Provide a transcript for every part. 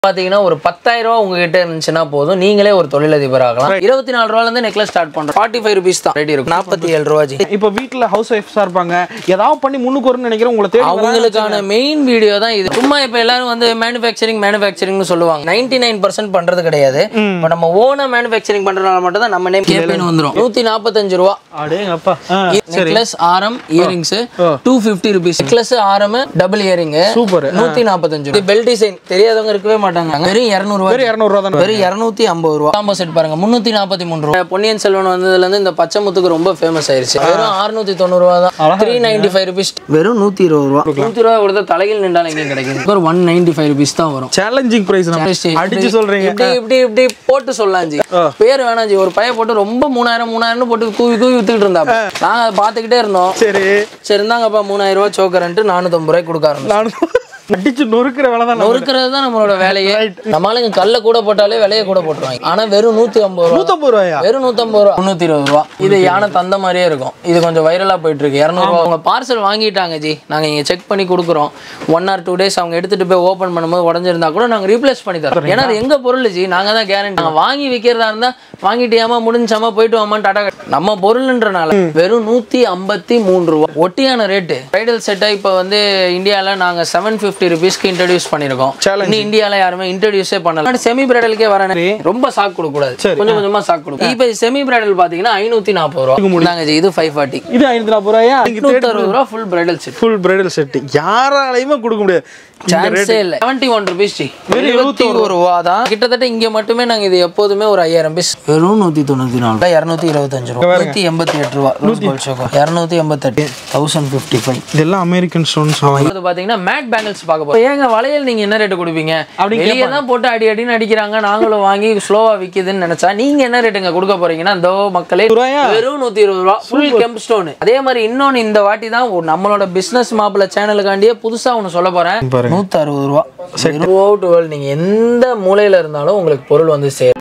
பாத்தீங்கன்னா ஒரு பத்தாயிரம் ரூபா உங்ககிட்ட இருந்துச்சுன்னா போதும் நீங்களே ஒரு தொழிலதிபர் ஆகலாம் இருபத்தி நாலு ரூபால இருந்து நெக்லஸ் ஸ்டார்ட் பண்றோம் ஃபார்ட்டி ஃபைவ் ருபீஸ் தான் ரெடி இருக்கும் நாற்பத்தி ஏழு ரூபா ஜி இப்போ வீட்டில் ஹவுஸ் ஒய்ஃப்ஸாக இருப்பாங்க ஏதாவது பண்ணி முன்னுக்கு வரும்னு நினைக்கிறேன் உங்களை தேடி வராங்க. அவங்களுக்கான மெயின் வீடியோ தான் இது சும்மா இப்ப எல்லாரும் வந்து மேனுஃபேக்சரிங் மேனுஃபேக்சரிங்னு சொல்லுவாங்க நைன்டி நைன் பர்சன்ட் பண்றது கிடையாது இப்போ நம்ம ஓனா மேனுஃபேக்சரிங் பண்றதுனால மட்டும் தான் நம்ம நேம் கேபின் வந்துரும் நூத்தி நாற்பத்தஞ்சு ரூபா அடேங்கப்பா ஆ நெக்லஸ் ஆரம் earrings two fifty rupees necklace ஆரம் டபுள் இயரிங் சூப்பர் நூத்தி நாற்பத்தஞ்சு பெல் டிசைன் தெரியாதவங்க இருக்கவே மாட்டாங்க வெறும் இரநூறுவா வெறும் இரநூறுவா தானே வெறும் இரநூத்தி ஐம்பது ரூபா காம்போ செட் பாருங்க முந்நூத்தி நாற்பத்தி மூணு ரூபா பொன்னியின் செல்வன் வந்ததுல இருந்து இந்த பச்சை முத்துக்கு ரொம்ப ஃபேமஸ் ஆயிருச்சு வெறும் அறுநூத்தி தொண்ணூறு ரூபா தான் த்ரீ நைன்டி ஃபைவ் ருபீஸ் வெறும் நூத்தி இருபது ரூபா நூத்தி ரூபா கொடுத்தா தலையில் நின்றாலும் எங்கேயும் கிடைக்கும் ஒரு ஒன் நைன்டி ஃபைவ் ருபீஸ் தான் வரும் சேலஞ்சிங் ப்ரைஸ் நம்ம அடிச்சு சொல்றீங்க இப்படி இப்படி இப்படி போட்டு சொல்லலாம் ஜி பேர் வேணாம் ஜி ஒரு பையன் போட்டு ரொம்ப மூணாயிரம் மூணாயிரம்னு போட்டு கூவி கூவி வித்துக்கிட்டு இருந்தா நாங்க அதை பார்த்துக்கிட்டே இருந்தோம் சரி சரி இருந்தாங்கப்பா மூணாயிரம் ரூபாய் சோக்கரன்ட்டு நானூத்தம்பது ரூபாய் கொடுக்க ஆரம்பிச்சோம் நானும் அடிச்சு நொறுக்கிற வேலை தான் நம்ம. நொறுக்கிறது தான் நம்மளோட வேலையே நம்மளுங்க கல்ல கூட போட்டாலே விலையை கூட போட்டுருவாங்க ஆனா வெறும் நூத்தி ஐம்பது ரூபா நூத்தம்பது ரூபாயா வெறும் நூத்தம்பது ரூபா முந்நூத்தி இருபது ரூபா இது யானை தந்த மாதிரியே இருக்கும் இது கொஞ்சம் வைரலா போயிட்டு இருக்கு இரநூறுவா அவங்க பார்சல் வாங்கிட்டாங்க ஜி நாங்க இங்க செக் பண்ணி கொடுக்குறோம் ஒன் ஆர் டூ டேஸ் அவங்க எடுத்துட்டு போய் ஓபன் பண்ணும்போது உடஞ்சிருந்தா கூட நாங்க ரீப்ளேஸ் பண்ணி தரோம் ஏன்னா அது எங்க பொருள் ஜி நாங்க தான் கேரண்டி நாங்க வாங்கி விற்கிறதா இருந்தா வாங்கிட்டியாமா முடிஞ்சாமா போயிட்டு வாமா டாடா நம்ம பொருள்ன்றனால வெறும் நூத்தி ஐம்பத்தி மூணு ரூபா ஒட்டியான ரேட்டு பிரைடல் செட்டை இப்போ வந்து இந்தியால நாங்க செவன் ஃபிஃப்டி ருபீஸ்க்கு இன்ட்ரடியூஸ் பண்ணிருக்கோம் இன்னும் இந்தியால யாருமே இன்ட்ரடியூஸே பண்ணல செமி பிரைடலுக்கே வரேன் ரொம்ப சாக் கொடுக்க கூடாது கொஞ்சம் கொஞ்சமா சாக் கொடுக்கும் இப்போ செமி பிரைடல் பாத்தீங்கன்னா ஐநூத்தி நாற்பது ரூபா நாங்க ஜி இது ஃபைவ் ஃபார்ட்டி இது ஐநூத்தி நாற்பது ரூபாயா எட்நூத்தி அறுபது ரூபா full bridal set full bridal set யாராலையுமே கொடுக்க முடியாது சான்ஸே இல்ல செவன்டி ஒன் ருபீஸ் ஜி இருபத்தி ஒரு ரூபா தான் கிட்டத்தட்ட இங்க மட்டுமே நாங்க இது எப்போதுமே ஒரு ஐயாயிரம் பீஸ் வெறும் நூத்தி தொண்ணூத்தி நாலு ரூபா இரநூத்தி இருபத்தஞ்சு ரூபா நூத்தி எண்பத்தி எட்டு ரூபா ரோஸ் கோல்ட் ஷோகோ இரநூத்தி எண்பத்தெட்டு தௌசண்ட் ஃபிஃப்டி ஃபைவ் இதெல்லாம் அமெரிக்கன் ஸ்டோன்ஸ் அது பாத்தீங்கன்னா மேட் பேங்கிள்ஸ் பார்க்க போறோம் ஏங்க வளையல் நீங்க என்ன ரேட் கொடுப்பீங்க வெளியே தான் போட்டு அடி அடின்னு அடிக்கிறாங்க நாங்களும் வாங்கி ஸ்லோவா விக்குதுன்னு நினைச்சா நீங்க என்ன ரேட்டுங்க கொடுக்க போறீங்கன்னா இந்த மக்களே ரூபாயா? வெறும் நூத்தி இருபது ரூபா ஃபுல் கெம்ப் ஸ்டோன் அதே மாதிரி இன்னொன்னு இந்த வாட்டி தான் ஒரு நம்மளோட பிசினஸ் மாப்பிள சேனலுக்காண்டியே புதுசா ஒன்னு சொல்ல போறேன் பாருங்க. நூத்தி அறுபது ரூபா த்ரூ அவுட் வேர்ல்ட் நீங்க எந்த மூலையில இருந்தாலும் உங்களுக்கு பொருள் வந்து சேரும்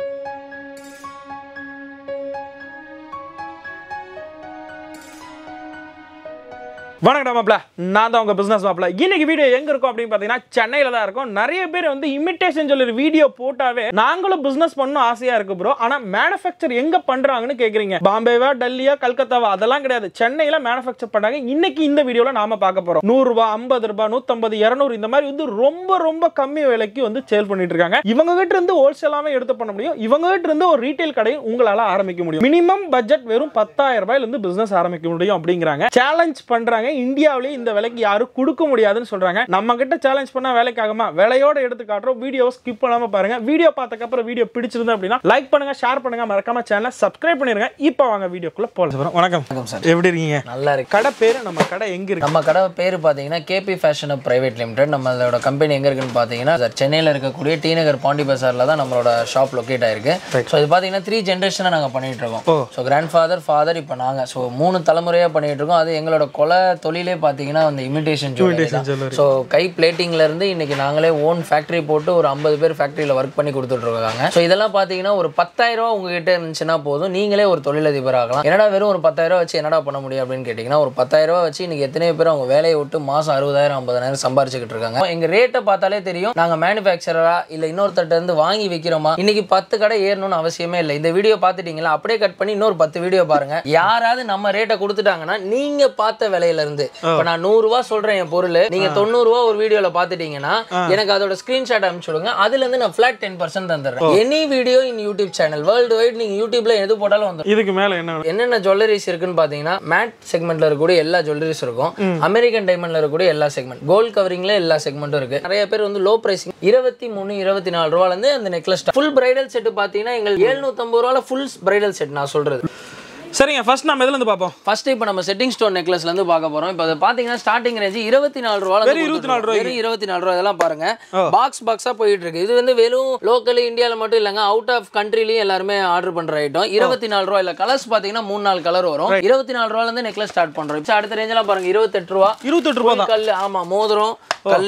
வணக்கம் மாப்ள நான் தான் உங்க பிசினஸ் மாப்ள இன்னைக்கு வீடியோ எங்க இருக்கும் அப்படின்னு பாத்தீங்கன்னா சென்னையில தான் இருக்கும் நிறைய பேர் வந்து இமிட்டேஷன் சொல்லி வீடியோ போட்டாவே நாங்களும் பிசினஸ் பண்ணணும் ஆசையா இருக்கு ப்ரோ ஆனா மேனுஃபேக்சர் எங்க பண்றாங்கன்னு கேக்குறீங்க பாம்பேவா டெல்லியா கல்கத்தாவா அதெல்லாம் கிடையாது சென்னையில மேனுஃபேக்சர் பண்றாங்க இன்னைக்கு இந்த வீடியோல நாம பார்க்க போறோம் நூறு ரூபாய் ஐம்பது ரூபாய் நூத்தம்பது இருநூறு இந்த மாதிரி வந்து ரொம்ப ரொம்ப கம்மி விலைக்கு வந்து சேல் பண்ணிட்டு இருக்காங்க இவங்க கிட்ட இருந்து ஹோல்சேலாவே எடுத்து பண்ண முடியும் இவங்க கிட்ட இருந்து ஒரு ரீட்டைல் கடையை உங்களால ஆரம்பிக்க முடியும் மினிமம் பட்ஜெட் வெறும் பத்தாயிரம் ரூபாயில இருந்து பிசினஸ் ஆரம்பிக்க முடியும் அப்படிங்கிறாங்க சேலஞ்ச் பண்றாங்க இந்தியாவிலேயே இந்த விலைக்கு யாரும் கொடுக்க முடியாதுன்னு சொல்றாங்க நம்ம கிட்ட சேலஞ்ச் பண்ணா வேலைக்கு ஆகுமா விலையோட எடுத்து காட்டுறோம் வீடியோவை ஸ்கிப் பண்ணாம பாருங்க வீடியோ பார்த்ததுக்கு அப்புறம் வீடியோ பிடிச்சிருந்தா அப்படின்னா லைக் பண்ணுங்க ஷேர் பண்ணுங்க மறக்காம சேனலை சப்ஸ்கிரைப் பண்ணிருங்க இப்போ வாங்க வீடியோக்குள்ள போலாம் வணக்கம் வணக்கம் சார் எப்படி இருக்கீங்க நல்லா இருக்கு கடை பேரு நம்ம கடை எங்க இருக்கு நம்ம கடை பேர் பார்த்தீங்கன்னா கேபி ஃபேஷன் பிரைவேட் லிமிடெட் நம்மளோட கம்பெனி எங்கே இருக்குன்னு பார்த்தீங்கன்னா சார் சென்னையில் இருக்கக்கூடிய டி நகர் பாண்டி பசாரில் தான் நம்மளோட ஷாப் லொக்கேட் ஆயிருக்கு ஸோ இது பார்த்தீங்கன்னா த்ரீ ஜென்ரேஷனாக நாங்கள் பண்ணிட்டு இருக்கோம் ஸோ கிராண்ட் ஃபாதர் ஃபாதர் இப்போ நாங்கள் ஸோ மூணு தலைமுறையாக பண்ணிட்டு இருக்கோம் அது எங்களோட கொலை தொழிலே பார்த்தீங்கன்னா அந்த இமிடேஷன் ஜுவல்லரி ஸோ கை பிளேட்டிங்ல இருந்து இன்னைக்கு நாங்களே ஓன் ஃபேக்டரி போட்டு ஒரு ஐம்பது பேர் ஃபேக்டரியில் ஒர்க் பண்ணி கொடுத்துட்டு இருக்காங்க ஸோ இதெல்லாம் பார்த்தீங்கன்னா ஒரு பத்தாயிரம் ரூபா உங்ககிட்ட இருந்துச்சுன்னா போதும் நீங்களே ஒரு தொழிலதிபர் ஆகலாம் என்னடா வெறும் ஒரு பத்தாயிரம் ரூபா வச்சு என்னடா பண்ண முடியும் அப்படின்னு கேட்டிங்கன்னா ஒரு பத்தாயிரம் ரூபா வச்சு இன்னைக்கு எத்தனை பேர் அவங்க வேலையை விட்டு மாசம் அறுபதாயிரம் ஐம்பதாயிரம் சம்பாரிச்சுக்கிட்டு இருக்காங்க எங்க ரேட்டை பார்த்தாலே தெரியும் நாங்க மேனுஃபேக்சரரா இல்ல இன்னொருத்தட்ட இருந்து வாங்கி வைக்கிறோமா இன்னைக்கு பத்து கடை ஏறணும்னு அவசியமே இல்லை இந்த வீடியோ பார்த்துட்டீங்களா அப்படியே கட் பண்ணி இன்னொரு பத்து வீடியோ பாருங்க யாராவது நம்ம ரேட்டை கொடுத்துட்டாங்கன்னா நீங்க பார்த்த விலையில இருந்து இப்போ நான் நூறு ரூபா சொல்றேன் என் பொருள் நீங்க தொண்ணூறு ரூபா ஒரு வீடியோல பார்த்துட்டீங்கன்னா எனக்கு அதோட ஸ்கிரீன்ஷாட் அனுப்பிச்சு விடுங்க அதுல இருந்து நான் ஃபிளாட் டென் பர்சன்ட் தந்துடுறேன் any video in YouTube channel world wide நீங்க யூடியூப்ல எது போட்டாலும் வந்துடும் இதுக்கு மேல என்ன வேணும்? என்னென்ன ஜுவல்லரிஸ் இருக்குன்னு பார்த்தீங்கன்னா மேட் செக்மெண்ட்ல இருக்கக்கூடிய எல்லா ஜுவல்லரிஸ் இருக்கும் அமெரிக்கன் டைமண்ட்ல இருக்கக்கூடிய எல்லா செக்மெண்ட் கோல்ட் கவரிங்ல எல்லா செக்மெண்ட்டும் இருக்கு நிறைய பேர் வந்து லோ பிரைசிங் இருபத்தி மூணு இருபத்தி நாலு ரூபால இருந்து அந்த நெக்லஸ் ஃபுல் பிரைடல் செட் பார்த்தீங்கன்னா எங்களுக்கு எழுநூத்தம்பது ரூபால ஃபுல் பிரைடல் செட் நான் சொல்றது சரிங்க ஃபர்ஸ்ட் நம்ம எதுல இருந்து பார்ப்போம் ஃபர்ஸ்ட் இப்போ நம்ம செட்டிங் ஸ்டோன் நெக்லஸ்ல இருந்து பார்க்க போறோம் இப்போ அது பாத்தீங்கன்னா ஸ்டார்டிங் ரேஞ்ச் இருபத்தி நாலு ரூபால வெறும் 24 ரூபாய்க்கு. வெறும் இருபத்தி நாலு ரூபா இதெல்லாம் பாருங்க பாக்ஸ் பாக்ஸா போயிட்டு இருக்கு இது வந்து வெறும் லோக்கல் இந்தியால மட்டும் இல்லைங்க அவுட் ஆஃப் கண்ட்ரிலையும் எல்லாருமே ஆர்டர் பண்ற ஐட்டம் இருபத்தி நாலு ரூபா இல்ல கலர்ஸ் பாத்தீங்கன்னா மூணு நாலு கலர் வரும் இருபத்தி நாலு ரூபால இருந்து நெக்லஸ் ஸ்டார்ட் பண்றோம் இப்போ அடுத்த ரேஞ்செல்லாம் பாருங்க இருபத்தெட்டு ரூபா இருபத்தெட்டு ரூபா தான் கல் ஆமா மோதிரம் கல்லு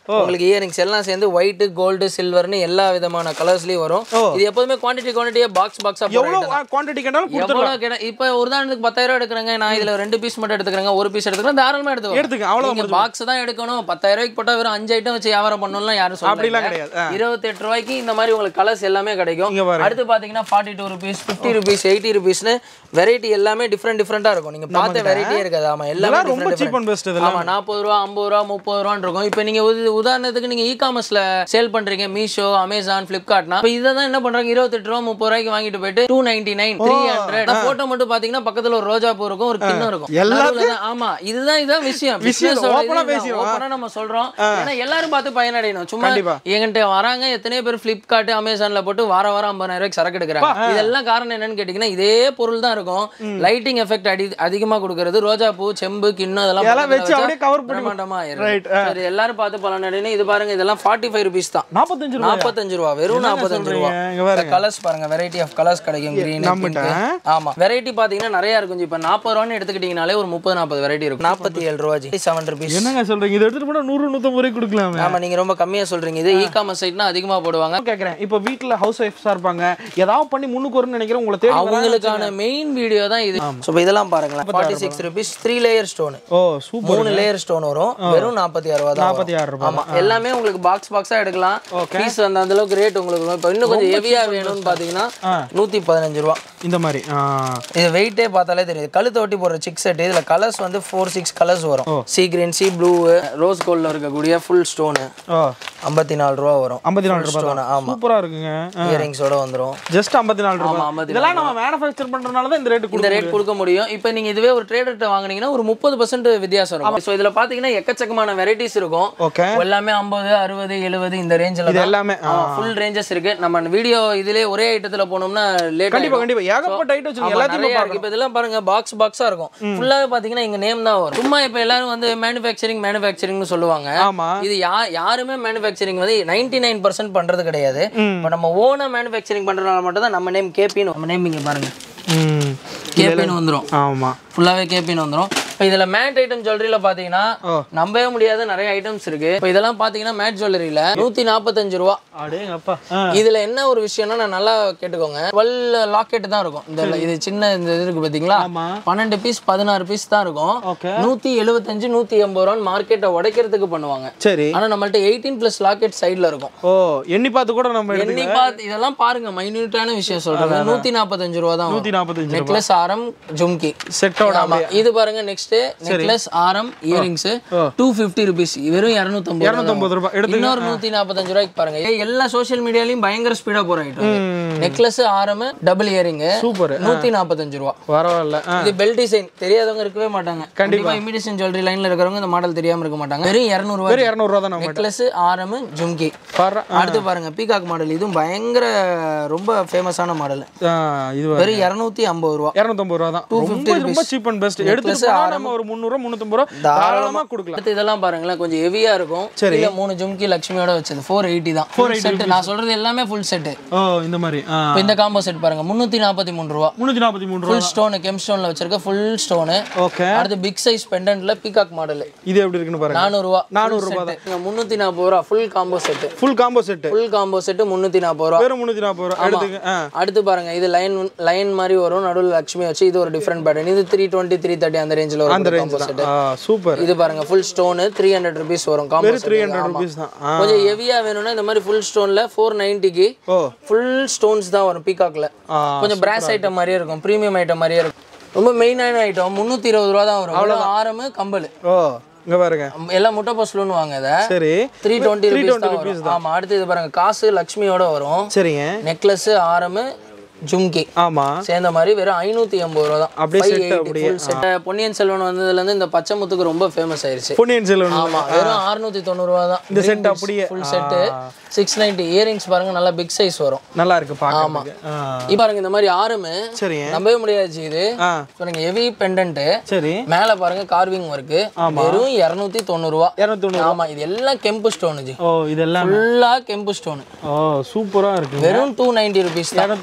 உங்களுக்கு இயரிங்ஸ் எல்லாம் சேர்ந்து ஒயிட் கோல்டு சில்வர்னு எல்லா விதமான கலர்ஸ்லயும் வரும் இது எப்போதுமே குவான்டிட்டி குவான்டிட்டியா பாக்ஸ் பாக்ஸா எவ்வளோ குவான்டிட்டி கேட்டாலும் எவ்வளவு கேட்டா இப்போ ஒரு உதாரணத்துக்கு பத்தாயிரம் எடுக்கிறேங்க நான் இதுல ரெண்டு பீஸ் மட்டும் எடுத்துக்கிறேங்க ஒரு பீஸ் எடுத்துக்கிறேன் தாராளமா எடுத்துக்கோ எடுத்துக்க அவ்வளோ நீங்க பாக்ஸ் தான் எடுக்கணும் பத்தாயிரம் ரூபாய்க்கு போட்டா வெறும் அஞ்சு ஐட்டம் வச்சு வியாபாரம் பண்ணணும்லாம் யாரும் அப்படிலாம் சொல்ல கிடையாது. ஆ. இருபத்தி எட்டு ரூபாய்க்கு இந்த மாதிரி உங்களுக்கு கலர்ஸ் எல்லாமே கிடைக்கும் இங்க பாருங்க. அடுத்து பாத்தீங்கன்னா forty two rupees fifty rupees eighty ருபீஸ்னு வெரைட்டி எல்லாமே டிஃப்ரெண்ட் டிஃப்ரெண்டா இருக்கும் நீங்க பார்த்த வெரைட்டியே இருக்காது ஆமா எல்லாமே இதெல்லாம் ரொம்ப different சீப் அண்ட் பெஸ்ட் இதெல்லாம் ஆமா நாற்பது ரூபா ஐம்பது ரூபா முப்பது ரூபான்னு இருக்கும் இப்போ நீங்க உத- உதாரணத்துக்கு நீங்க இ காமர்ஸ்ல சேல் பண்றீங்க மீஷோ அமேசான் பிளிப்கார்ட்னா இப்போ இதை தான் என்ன பண்றாங்க இருபத்தெட்டு ரூபா முப்பது ரூபாய்க்கு வாங்கிட்டு போயிட்டு two ninety nine three hundred photo மட்டும் பாத்தீங்கன்னா பக்கத்துல ஒரு ரோஜா பூ இருக்கும் ஒரு கிண்ணம் இருக்கும் நடுவுல தான்- ஆமா இதுதான் இதுதான் விஷயம் விஷயம், Business ஓட open ஆ இது பேசிடுவோம். இதுதான். Open ஆ நம்ம சொல்றோம் ஏன்னா எல்லாரும் பார்த்து பயனடையணும் சும்மா கண்டிப்பா. என்கிட்ட வராங்க எத்தனையோ பேர் பிளிப்கார்ட் அமேசான்ல போட்டு வார வாரம் ஐம்பதாயிரம் ரூபாய்க்கு சரக்கு எடுக்கிறாங்க இதெல்லாம் காரணம் என்னன்னு கேட்டீங்கன்னா இதே பொருள் தான் இருக்கும் லைட்டிங் எஃபெக்ட் அடி அதிகமா கொடுக்கறது ரோஜா பூ செம்பு கிண்ணம் இதெல்லாம் இதெல்லாம் பக்கத்துல வச்சு வச்சா அப்படியே cover பண்ணி- பிரம்மாண்டமா ஆயிரும். Right, சரி எல்லாரும் பார்த்து பலன் அடையணும் இது பாருங்க இதெல்லாம் ஃபார்ட்டி ஃபைவ் ருபீஸ் தான் நாற்பத்தஞ்சு ரூபா நாற்பத்தஞ்சு ரூபா வெறும் நாற்பத்தஞ்சு ரூபா சொல்றீங்க? இங்க பாருங்க. கலர்ஸ் பாருங்க வெரைட்டி ஆஃப் கலர்ஸ் கிடைக்கும் கிரீன் நம்மகிட்ட? ஆமா வெரைட்டி பாத்தீங்கன்னா நிறைய இருக்கும் இப்போ நாற்பது ரூபான்னு எடுத்துக்கிட்டீங்கனாலே ஒரு முப்பது நாற்பது வெரைட்டி இருக்கும் நாற்பத்தி ஏழு ரூபா செவன் ருபீஸ் என்னங்க சொல்றீங்க இதை எடுத்துட்டு போனா நூறு நூத்தம்பது ரூபாய்க்கு கொடுக்கலாமே ஆமா நீங்க ரொம்ப கம்மியா சொல்றீங்க இது இ காமர்ஸ் சைட்னா அதிகமா போடுவாங்க கேக்குறேன் இப்போ வீட்ல ஹவுஸ் ஒய்ஃப்ஸா இருப்பாங்க ஏதாவது பண்ணி முன்னுக்கு வரும்னு நினைக்கிறேன் உங்களை தேடி வராங்க. அவங்களுக்கான மெயின் வீடியோ தான் இது ஸோ இப்போ இதெல்லாம் பாருங்களேன் forty six rupees three layer stone oh super மூணு லேயர் ஸ்டோன் வரும் வெறும் நாற்பத்தி ஆறு ரூபா தான் நாற்பத்தி ஆறு ரூபாய் ஆமா எல்லாமே உங்களுக்கு பாக்ஸ் பாக்ஸா எடுக்கலாம் பீஸ் வந்து அந்த அளவுக்கு ரேட் உங்களுக்கு வரும். இப்போ இன்னும் கொஞ்சம் ஹெவியா வேணும்னு பாத்தீங்கன்னா நூத்தி பதினஞ்சு ரூபா இந்த மாதிரி ஆ. இது வெயிட்டே பார்த்தாலே தெரியுது கழுத்தை ஒட்டி போடுற சிக் செட் இதுல கலர்ஸ் வந்து ஃபோர் சிக்ஸ் கலர்ஸ் வரும் sea green sea blue rose கோல்ட்ல இருக்கக்கூடிய ஃபுல் ஸ்டோனு ஓ ஐம்பத்தி நாலு ரூபா வரும் ஐம்பத்தி நாலு ரூபாய் ஸ்டோன் ஆமா சூப்பரா இருக்குங்க இயரிங்ஸோட வந்துரும் ஜஸ்ட் ஐம்பத்தி நாலு ஆமா ரூபாய் ஐம்பத்தி இதெல்லாம் நம்ம மேனுஃபேக்சர் பண்றதுனால தான் இந்த ரேட் இந்த கொடுக்கும் ரேட் கொடுக்க முடியும் இப்போ நீங்க இதுவே ஒரு ட்ரேடர்கிட்ட வாங்குனீங்கன்னா ஒரு முப்பது பர்சன்ட் வித்தியாசம் இருக்கும் ஸோ இதுல பாத்தீங்கன்னா எக்கச்சக்கமான வெரைட்டிஸ் இருக்கும் ஓகே எல்லாமே ஐம்பது அறுபது எழுபது இந்த ரேஞ்சில் இது எல்லாமே ஆ. ஃபுல் ரேஞ்சஸ் இருக்கு நம்ம வீடியோ இதுலயே ஒரே ஐட்டத்துல போனோம்னா லேட் கண்டிப்பா கண்டிப்பா ஏகப்பட்ட ஐட்டம் வச்சிருக்கீங்க எல்லாத்தையும் நிறைய இருக்கு இப்போ இதெல்லாம் பாருங்க பாக்ஸ் பாக்ஸா இருக்கும் ஃபுல்லாவே பாத்தீங்கன்னா இங்க நேம் தான் வரும் சும்மா இப்போ எல்லாரும் வந்து மேனுஃபேக்சரிங் மேனுஃபேக்சரிங்னு சொல்லுவாங்க ஆமா இது யா யாருமே மேனுஃபேக்சரிங் வந்து நைன்டி நைன் பர்சன்ட் பண்றது கிடையாது இப்போ நம்ம ஓனா மேனுஃபேக்சரிங் பண்றதுனால மட்டும் தான் நம்ம நேம் கேபின்னு நம்ம நேம் இங்க பாருங்க ம் கேபின்னு வந்துரும் ஆமா ஃபுல்லாவே கேபின்னு வந்துரும் இப்போ இதுல மேட் ஐட்டம் ஜுவல்லரியில பாத்தீங்கன்னா ஓ. நம்பவே முடியாத நிறைய ஐட்டம்ஸ் இருக்கு இப்போ இதெல்லாம் பாத்தீங்கன்னா மேட் ஜுவல்லரியில நூத்தி நாற்பத்தஞ்சு ரூபா அடேங்கப்பா ஆ. இதுல என்ன ஒரு விஷயம்னா நான் நல்லா கேட்டுக்கோங்க டுவெல் லாக்கெட் தான் இருக்கும் இந்த இது சின்ன இந்த இது இருக்கு பாத்தீங்களா ஆமா பன்னெண்டு பீஸ் பதினாறு பீஸ் தான் இருக்கும் ஓகே நூத்தி எழுபத்தஞ்சு நூத்தி எண்பது ரூபான்னு மார்க்கெட்டை உடைக்கிறதுக்கு பண்ணுவாங்க சரி ஆனா நம்மள்ட்ட எயிட்டீன் பிளஸ் லாக்கெட் சைடுல இருக்கும் ஓ எண்ணி பார்த்து கூட நம்ம எண்ணி எடுத்துக்கலாம் பார்த்து இதெல்லாம் பாருங்க மைன்யூட்டான விஷயம் சொல்றேன் நூத்தி நாற்பத்தஞ்சு ரூபா தான் நூத்தி நாற்பத்தஞ்சு நெக்லஸ் ஆரம் ஜும்கி செட்டோட ஆமா இது பாருங்க நெக்ஸ்ட் நெக்லஸ் ஆரம் இயரிங்ஸ் டூ ஃபிஃப்டி ருபீஸ் வெறும் இரநூத்தம்பது இரநூத்தம்பது ரூபாய் எடுத்து இன்னொரு நூத்தி நாற்பத்தஞ்சு ரூபாய்க்கு பாருங்க ஏய், எல்லா சோஷியல் மீடியாலையும் பயங்கர ஸ்பீடா போற ஐட்டம் நெக்லஸ் ஆரம் டபுள் இயரிங் சூப்பர் நூத்தி நாற்பத்தஞ்சு ரூபா பரவாயில்ல ஆ. இது பெல் டிசைன் தெரியாதவங்க இருக்கவே மாட்டாங்க கண்டிப்பா இமிடேஷன் ஜுவல்லரி லைன்ல இருக்கிறவங்க இந்த மாடல் தெரியாம இருக்க மாட்டாங்க வெறும் இரநூறுவா வெறும் இரநூறுவா தான் நம்ம நெக்லஸ் ஆரம் ஜும்கி பாரு அடுத்து பாருங்க பீகாக் மாடல் இதுவும் பயங்கர ரொம்ப ஃபேமஸான மாடல் ஆ, இது வெறும் இரநூத்தி ஐம்பது ரூபா இரநூத்தம்பது ரூபா தான் ரொம்ப ரொம்ப சீப் அண்ட் பெஸ்ட் எடுத்துட்டு போனா நம்ம ஒரு முந்நூறுவா முந்நூத்தம்பது ரூபா தாராளமா கொடுக்கலாம் அடுத்து இதெல்லாம் பாருங்களேன் கொஞ்சம் ஹெவியா இருக்கும் சரி. இல்ல மூணு ஜும்கி லட்சுமியோட வச்சது ஃபோர் எயிட்டி தான் ஃபுல் செட் நான் சொல்றது எல்லாமே ஃபுல் செட் ஓ இந்த மாதிரி ஆ இப்போ இந்த காம்போ செட் பாருங்க முந்நூத்தி நாற்பத்தி மூணு ரூபா முந்நூற்றி நாற்பத்தி மூணு ரூபா ஃபுல் ஸ்டோனு கெம் ஸ்டோன்ல வச்சிருக்க ஃபுல் ஸ்டோனு ஓகே அடுத்து பிக் சைஸ் பெண்டன்ட்ல பீகாக் மாடல் இது எப்படி இருக்குன்னு பாருங்க நானூறுவா நானூறு ரூபா தான் முந்நூத்தி நாற்பது ரூபா full combo set full combo set full combo set முந்நூத்தி நாற்பது ரூபா வெறும் முந்நூற்றி நாற்பது ரூபா எடுத்துக்க ஆ அடுத்து பாருங்க இது லைன் லைன் மாதிரி வரும் நடுவில் லட்சுமி வச்சு இது ஒரு டிஃப்ரெண்ட் பேட்டர்ன் இது த்ரீ டுவெண்ட்டி த்ரீ தேர்ட்டி அந்த ரேஞ்சில் அந்த வரும் ரேஞ்ச் காம்போ செட் தான் ஆ சூப்பர் இது பாருங்க full stone three hundred rupees வரும் காம்போ வெறும் த்ரீ ஹண்ட்ரட் ருபீஸ் தான் ஆ கொஞ்சம் ஹெவியா வேணும்னா இந்த மாதிரி ஃபுல் ஸ்டோன்ல ஃபோர் நைன்ட்டிக்கு ஓ ஃபுல் ஸ்டோன்ஸ் தான் வரும் பீகாக்ல ஆ கொஞ்சம் பிராஸ் ஐட்டம் மாதிரியே இருக்கும் ப்ரீமியம் ஐட்டம் மாதிரியே இருக்கும் ரொம்ப மெயினான ஐட்டம் முந்நூற்றி இருபது ரூபா தான் வரும் அவ்வளோ ஆரமு கம்பல் ஓ இங்க பாருங்க எல்லாம் முட்டை பஸ்லுன்னு வாங்க இதை சரி த்ரீ டுவெண்ட்டி ருபீஸ் தான் வரும் ஆமா அடுத்து இது பாருங்க காசு லக்ஷ்மியோட வரும் சரிங்க நெக்லஸ் ஆரமு ஜும்கி ஆமா சேர்ந்த மாதிரி வெறும் ஐநூத்தி எண்பது ரூபா தான் அப்படியே set 580 அப்படியே. full set. பொன்னியின் செல்வன் வந்ததுல இருந்து இந்த பச்சை முத்துக்கு ரொம்ப ஃபேமஸ் ஆயிருச்சு பொன்னியின் செல்வன் ஆமா வெறும் அறுநூத்தி தொண்ணூறு ரூபா தான் இந்த set அப்படியே. Full set six ninety earrings பாருங்க நல்லா பிக் சைஸ் வரும் நல்லா இருக்கு பாக்கிறதுக்கு ஆ இப்போ பாருங்க இந்த மாதிரி ஆறுமு சரிங்க நம்பவே முடியாது ஜி இது ஆ பாருங்க ஹெவி பெண்டன்ட் சரி மேல பாருங்க கார்விங் ஒர்க் வெறும் இரநூத்தி தொண்ணூறு ரூபா இரநூத்தி தொண்ணூறு ஆமா இது எல்லாம் கெம்பு ஸ்டோன் ஜி ஓ இதெல்லாம் ஃபுல்லா கெம்பு ஸ்டோன் ஓ சூப்பரா இருக்கு வெறும் டூ நைன்டி ருபீஸ் தான் இரநூத்தி தொண்ணூறு ரூபா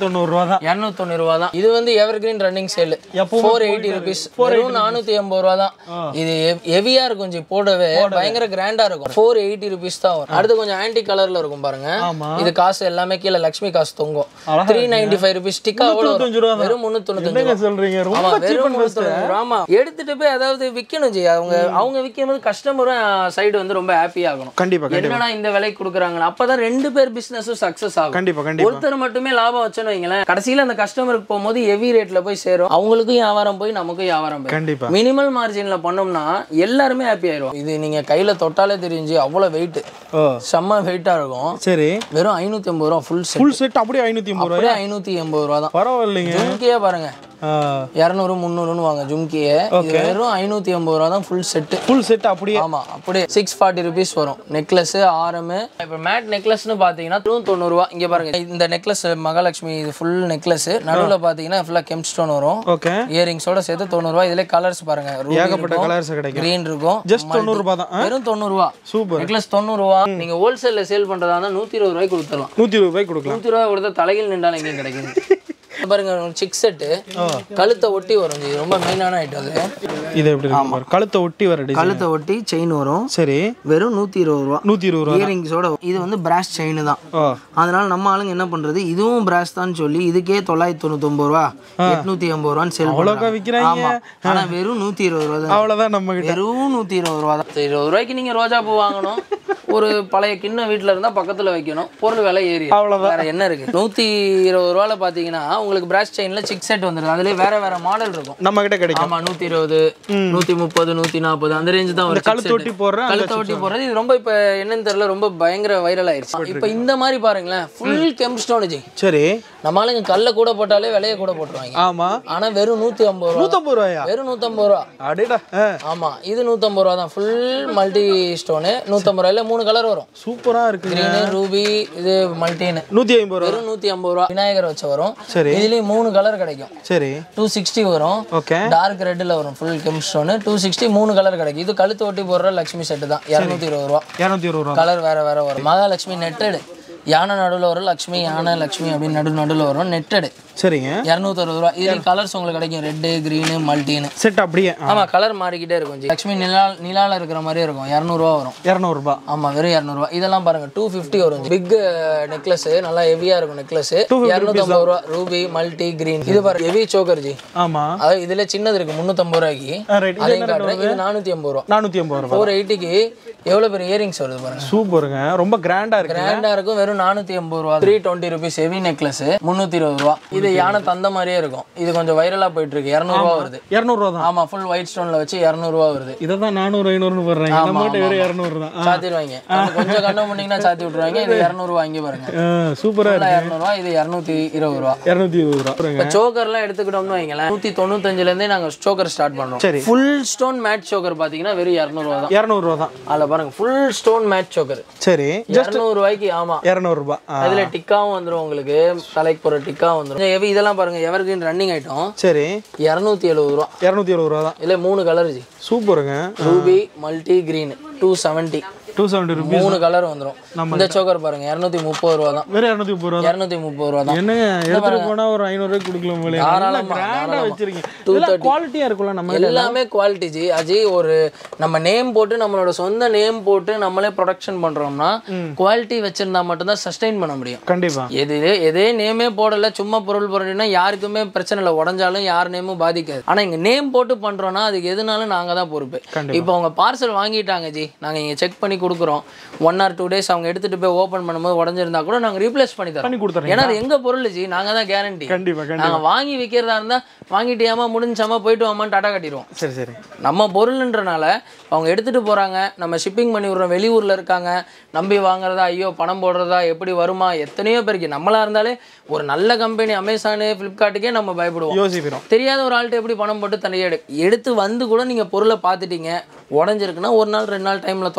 தான் இரநூத்தொண்ணூறு ரூபா தான் இது வந்து எவர் கிரீன் ரன்னிங் சேல் எப்பவுமே ஃபோர் எயிட்டி ருபீஸ் வெறும் நானூத்தி எண்பது ரூபா தான் இது ஹெவியா இருக்கும் கொஞ்சம் போடவே பயங்கர கிராண்டா இருக்கும் ஃபோர் எயிட்டி ருபீஸ் தான் வரும் அடுத்து கொஞ்சம் ஆன்டி கலர்ல இருக்கும் பாருங்க ஆமா. இது காசு எல்லாமே கீழே லக்ஷ்மி காசு தொங்கும் அழகா three ninety five rupees tikka முந்நூத்தஞ்சு ரூபா தான். வெறும் முந்நூத்தொண்ணூத்தஞ்சு என்னங்க சொல்றீங்க ரொம்ப ஆமா cheap வெறும் and best. முந்நூத்தொண்ணூறு ஆமா எடுத்துட்டு போய் அதாவது விற்கணும் ஜி அவங்க அவங்க விற்கும் போது கஸ்டமரும் சைடு வந்து ரொம்ப ஹாப்பி ஆகணும் கண்டிப்பா கண்டிப்பா என்னடா இந்த விலைக்கு கொடுக்குறாங்க அப்பதான் ரெண்டு பேர் பிசினஸும் சக்சஸ் ஆகும் கண்டிப்பா கண்டிப்பா ஒருத்தர் மட்டுமே லாபம் வச்சோன்னு வைங்களேன் கடைசியில அந்த கஸ்டமருக்கு போகும்போது ஹெவி ரேட்ல போய் சேரும் அவங்களுக்கும் வியாபாரம் போய் நமக்கும் வியாபாரம் போய் கண்டிப்பா மினிமல் மார்ஜின்ல பண்ணோம்னா எல்லாருமே ஹாப்பி ஆயிரும் இது நீங்க கையில தொட்டாலே தெரிஞ்சு அவ்வளவு வெயிட் ஓ செம்ம வெயிட்டா இருக்கும் சரி வெறும் ஐநூத்தி ஐம்பது ரூபா ஃபுல் செட் ஃபுல் செட் அப்படியே ஐநூத்தி ஐம்பது ரூபாய் அப்படியே ஐநூத்தி எண்பது ரூபா தான் பரவாயில்லைங்க ஜும்கியே பாருங்க ஆ இரநூறு முந்நூறுன்னு வாங்க ஜும்கியே இது வெறும் ஐநூத்தி எண்பது ரூபா தான் ஃபுல் செட்டு ஃபுல் செட் அப்படியே ஆமா அப்படியே சிக்ஸ் ஃபார்ட்டி ருபீஸ் வரும் நெக்லஸ் ஆரமு இப்போ மேட் நெக்லஸ்னு பார்த்தீங்கன்னா வெறும் தொண்ணூறுரூவா இங்கே பாருங்க இந்த நெக்லஸ் மகாலட்சுமி இது ஃபுல் நெக்லஸ் நடுவில் பார்த்தீங்கன்னா ஃபுல்லாக கெம் ஸ்டோன் வரும் ஓகே இயரிங்ஸோட சேர்த்து தொண்ணூறுரூவா இதுல கலர்ஸ் பாருங்க ஏகப்பட்ட கலர்ஸ் கிடைக்கும் கிரீன் இருக்கும் ஜஸ்ட் தொண்ணூறு ரூபாய் தான் வெறும் தொண்ணூறுரூவா சூப்பர் நெக்லஸ் தொண்ணூறுரூவா நீங்க ஹோல்சேல்ல சேல் பண்றதா இருந்தால் நூற்றி இருபது ரூபாய்க்கு கொடுத்துடலாம் நூத்தி இருபது ரூபாய் கொடுக்கலாம் நூற்றி ரூபாய் கொடுத்தா தலையில் நின்றாலும் எங்கேயும் கிடைக்குது இங்க பாருங்க சிக் செட்டு கழுத்தை ஒட்டி வரும் ஜி ரொம்ப மெயினான ஐட்டம் அது இது எப்படி இருக்கு பாரு. கழுத்தை ஒட்டி வர டிசைன் கழுத்தை ஒட்டி செயின் வரும் சரி வெறும் நூற்றி இருபது ரூபா நூத்தி இருபது ரூபா இயரிங்ஸோட இது வந்து பிராஸ் செயின் தான் ஓ அதனால நம்ம ஆளுங்க என்ன பண்றது இதுவும் பிராஸ் தான் சொல்லி இதுக்கே தொள்ளாயிரத்தி தொண்ணூத்தொம்பது ரூபா எட்நூத்தி எண்பது ரூபான்னு சேல் அவ்வளோக்கா விக்கிறாங்க ஆமா ஆனா வெறும் நூத்தி இருபது ரூபா தான் அவ்வளவுதான் நம்ம கிட்ட வெறும் நூத்தி இருபது ரூபா தான் இருபது ரூபாய்க்கு நீங்க ரோஜா பூ வாங்கணும் ஒரு பழைய கிண்ணம் வீட்ல இருந்தா பக்கத்துல வைக்கணும் பொருள் விலை ஏறி அவ்வளவுதான். வேற என்ன இருக்கு நூத்தி இருபது ரூபால பாத்தீங்கன்னா உங்களுக்கு பிராஸ் செயின்ல சிக் செட் வந்துருது அதுலயே வேற வேற மாடல் இருக்கும் நம்ம கிட்ட கிடைக்கும் ஆமா நூத்தி இருபது நூத்தி முப்பது நூத்தி நாற்பது அந்த ரேஞ்சு தான் ஒரு கழுத்து ஒட்டி போடுற அந்த கழுத்தை ஒட்டி போடுறது இது ரொம்ப இப்ப என்னன்னு தெரியல ரொம்ப பயங்கர வைரல் ஆயிருச்சு இப்ப இந்த மாதிரி பாருங்களேன் ஃபுல் கெம் ஸ்டோனேஜ் சரி நம்ம ஆளுங்க கல்ல கூட போட்டாலே விலைய கூட போட்டுருவாங்க ஆமா ஆனா வெறும் நூத்தி ஐம்பது ரூபா நூத்தம்பது ரூபாயா வெறும் நூத்தம்பது ரூபா அடேடா ஆ, ஆமா இது நூத்தம்பது ரூபா தான் ஃபுல் மல்டி ஸ்டோனு நூத்தம்பது ரூபாயில மூணு கலர் வரும் சூப்பரா இருக்குங்க கிரீனு ரூபி இது மல்டின்னு நூத்தி ஐம்பது ரூபா வெறும் நூத்தி ஐம்பது ரூபா விநாயகர் வச்ச வரும் சரி இதுலயும் மூணு கலர் கிடைக்கும் சரி டூ சிக்ஸ்டி வரும் ஓகே டார்க் ரெட்டில் வரும் full gem stone two sixty மூணு கலர் கிடைக்கும் இது கழுத்து ஒட்டி போடுற லக்ஷ்மி செட்டு தான் இரநூத்தி இருபது ரூபா இரநூத்தி இருபது ரூபா கலர் வேற வேற வரும் மகாலட்சுமி நெட்டடு யானை நடுவில் வரும் லக்ஷ்மி யானை லக்ஷ்மி அப்படின்னு நடு நடுவில் வரும் நெட்டடு சரிங்க இரநூத்தறுபது ரூபா இதுலேயும் கலர்ஸ் உங்களுக்கு கிடைக்கும் ரெட்டு க்ரீனு மல்டின்னு செட் அப்படியே ஆமா கலர் மாறிக்கிட்டே இருக்கும் ஜி. லக்ஷ்மி நிலா நிலால இருக்கிற மாதிரியே இருக்கும் இரநூறுவா வரும் இரநூறுபா ஆமா வெறும் இரநூறுவா இதெல்லாம் பாருங்க டூ ஃபிஃப்டி வரும் பிக் நெக்லஸ் நல்லா ஹெவியா இருக்கும் நெக்லஸ் இரநூத்தம்பது ரூபா ரூபி மல்டி கிரீன் இது பாருங்க ஹெவி சோக்கர் ஜி ஆமா அதாவது இதுல சின்னது இருக்கு முந்நூத்தம்பது ரூபாய்க்கு ரைட் அதையும் காட்டுறேன் இது நானூத்தி ஐம்பது ரூபா நானூத்தி ஐம்பது ரூபா ஃபோர் எயிட்டிக்கு எவ்வளவு பெரிய இயரிங்ஸ் வருது பாருங்க சூப்பருங்க ரொம்ப கிராண்டா இருக்கு கிராண்டா இருக்கும் வெறும் நானூத்தி எண்பது ரூபா three twenty rupees heavy necklace முந்நூத்தி இருபது ரூபா இது யானை தந்த மாதிரியே இருக்கும் இது கொஞ்சம் வைரலா போயிட்டு இருக்கு இரநூறுவா வருது இரநூறுவா தான் ஆமா ஃபுல் ஒயிட் ஸ்டோன்ல வச்சு இரநூறுவா வருது இதை தான் நானூறு ஐநூறுன்னு போடுறாங்க நம்ம கிட்ட வெறும் இரநூறு தான் சாத்திடுவாங்க அது கொஞ்சம் கண்டம் பண்ணீங்கன்னா சாத்தி விட்டுருவாங்க இது இரநூறுவா இங்கே பாருங்க சூப்பரா இருக்கு இரநூறுவா இது இரநூத்தி இருபது ரூபா இரநூத்தி இருபது ரூபா பாருங்க. இப்போ சோக்கர்லாம் எடுத்துக்கிட்டோம்னு வைங்களேன் நூற்றி தொண்ணூத்தஞ்சுலேருந்தே நாங்கள் சோக்கர் ஸ்டார்ட் பண்ணுறோம் சரி. ஃபுல் ஸ்டோன் மேட் சோக்கர் பார்த்தீங்கன்னா வெறும் இரநூறுவா தான் இரநூறுவா தான் அதில் பாருங்க ஃபுல் ஸ்டோன் மேட் சோக்கர் சரி இரநூறுவாய்க்கு ஆமாம் இரநூறுபா அதுல டிக்காவும் வந்துரும் உங்களுக்கு தலைக்கு போற டிக்காவும் வந்துரும் இந்த எவி இதெல்லாம் பாருங்க எவர் கிரீன் ரன்னிங் ஐட்டம் சரி இரநூத்தி எழுபது ரூபா இரநூத்தி எழுபது ரூபா தான் இல்ல மூணு கலர் ஜி சூப்பருங்க ruby multi green two seventy two seventy rupees மூணு கலர் வந்துரும் இந்த சோக்கர் பாருங்க இரநூத்தி முப்பது ரூபா தான் வெறும் இரநூத்தி முப்பது ரூபா தான் இரநூத்தி முப்பது ரூபா தான் என்னங்க எடுத்துட்டு போனா ஒரு ஐநூறு ரூபாய் கொடுக்கலாம் போல நல்லா தாராளமா, கிராண்டா தாராளமா. வச்சிருக்கீங்க 230. இதெல்லாம் குவாலிட்டியா இருக்கும்ல நம்ம எல்லாமே குவாலிட்டி ஜி அஜி ஒரு நம்ம நேம் போட்டு நம்மளோட சொந்த நேம் போட்டு நம்மளே ப்ரொடக்ஷன் பண்றோம்னா குவாலிட்டி வச்சிருந்தா மட்டும்தான் சஸ்டைன் பண்ண முடியும் கண்டிப்பா எது எதே நேமே போடல சும்மா பொருள் போடுறீங்கன்னா யாருக்குமே பிரச்சனை இல்லை உடஞ்சாலும் யார் நேமும் பாதிக்காது ஆனா இங்க நேம் போட்டு பண்றோம்னா அதுக்கு எதுனாலும் நாங்க தான் பொறுப்பு இப்போ அவங்க பார்சல் வாங்கிட்டாங்க ஜி நாங்க இங்க செக் பண்ணி கொடுக்குறோம் ஒன் ஆர் டூ டேஸ் அவங்க எடுத்துட்டு போய் ஓபன் பண்ணும்போது உடஞ்சிருந்தா கூட நாங்க ரீப்ளேஸ் பண்ணி தரோம் பண்ணி கொடுத்துறீங்க ஏன்னா அது எங்க பொருள் ஜி நாங்க தான் கேரண்டி கண்டிப்பா கண்டிப்பா நாங்க வாங்கி விற்கிறதா இருந்தா வாங்கிட்டியாமா முடிஞ்சாமா போயிட்டு வாமான்னு டாடா கட்டிடுவோம் சரி சரி நம்ம பொருள்ன்றனால அவங்க எடுத்துட்டு போறாங்க நம்ம ஷிப்பிங் பண்ணி விடுறோம் வெளியூர்ல இருக்காங்க நம்பி வாங்குறதா ஐயோ பணம் போடுறதா எப்படி வருமா எத்தனையோ பேருக்கு நம்மளா இருந்தாலே ஒரு நல்ல கம்பெனி அமேசானு ஃப்ளிப்கார்ட்டுக்கே நம்ம பயப்படுவோம் யோசிக்கிறோம் தெரியாத ஒரு ஆள்கிட்ட எப்படி பணம் போட்டு தனியாக எடு எடுத்து வந்து கூட நீங்கள் பொருளை பார்த்துட்டீங்க உடஞ்சிருக்குன்னா ஒரு நாள் ரெண்டு நாள் டைமில் திறந்து பார்த்துட்டீங்க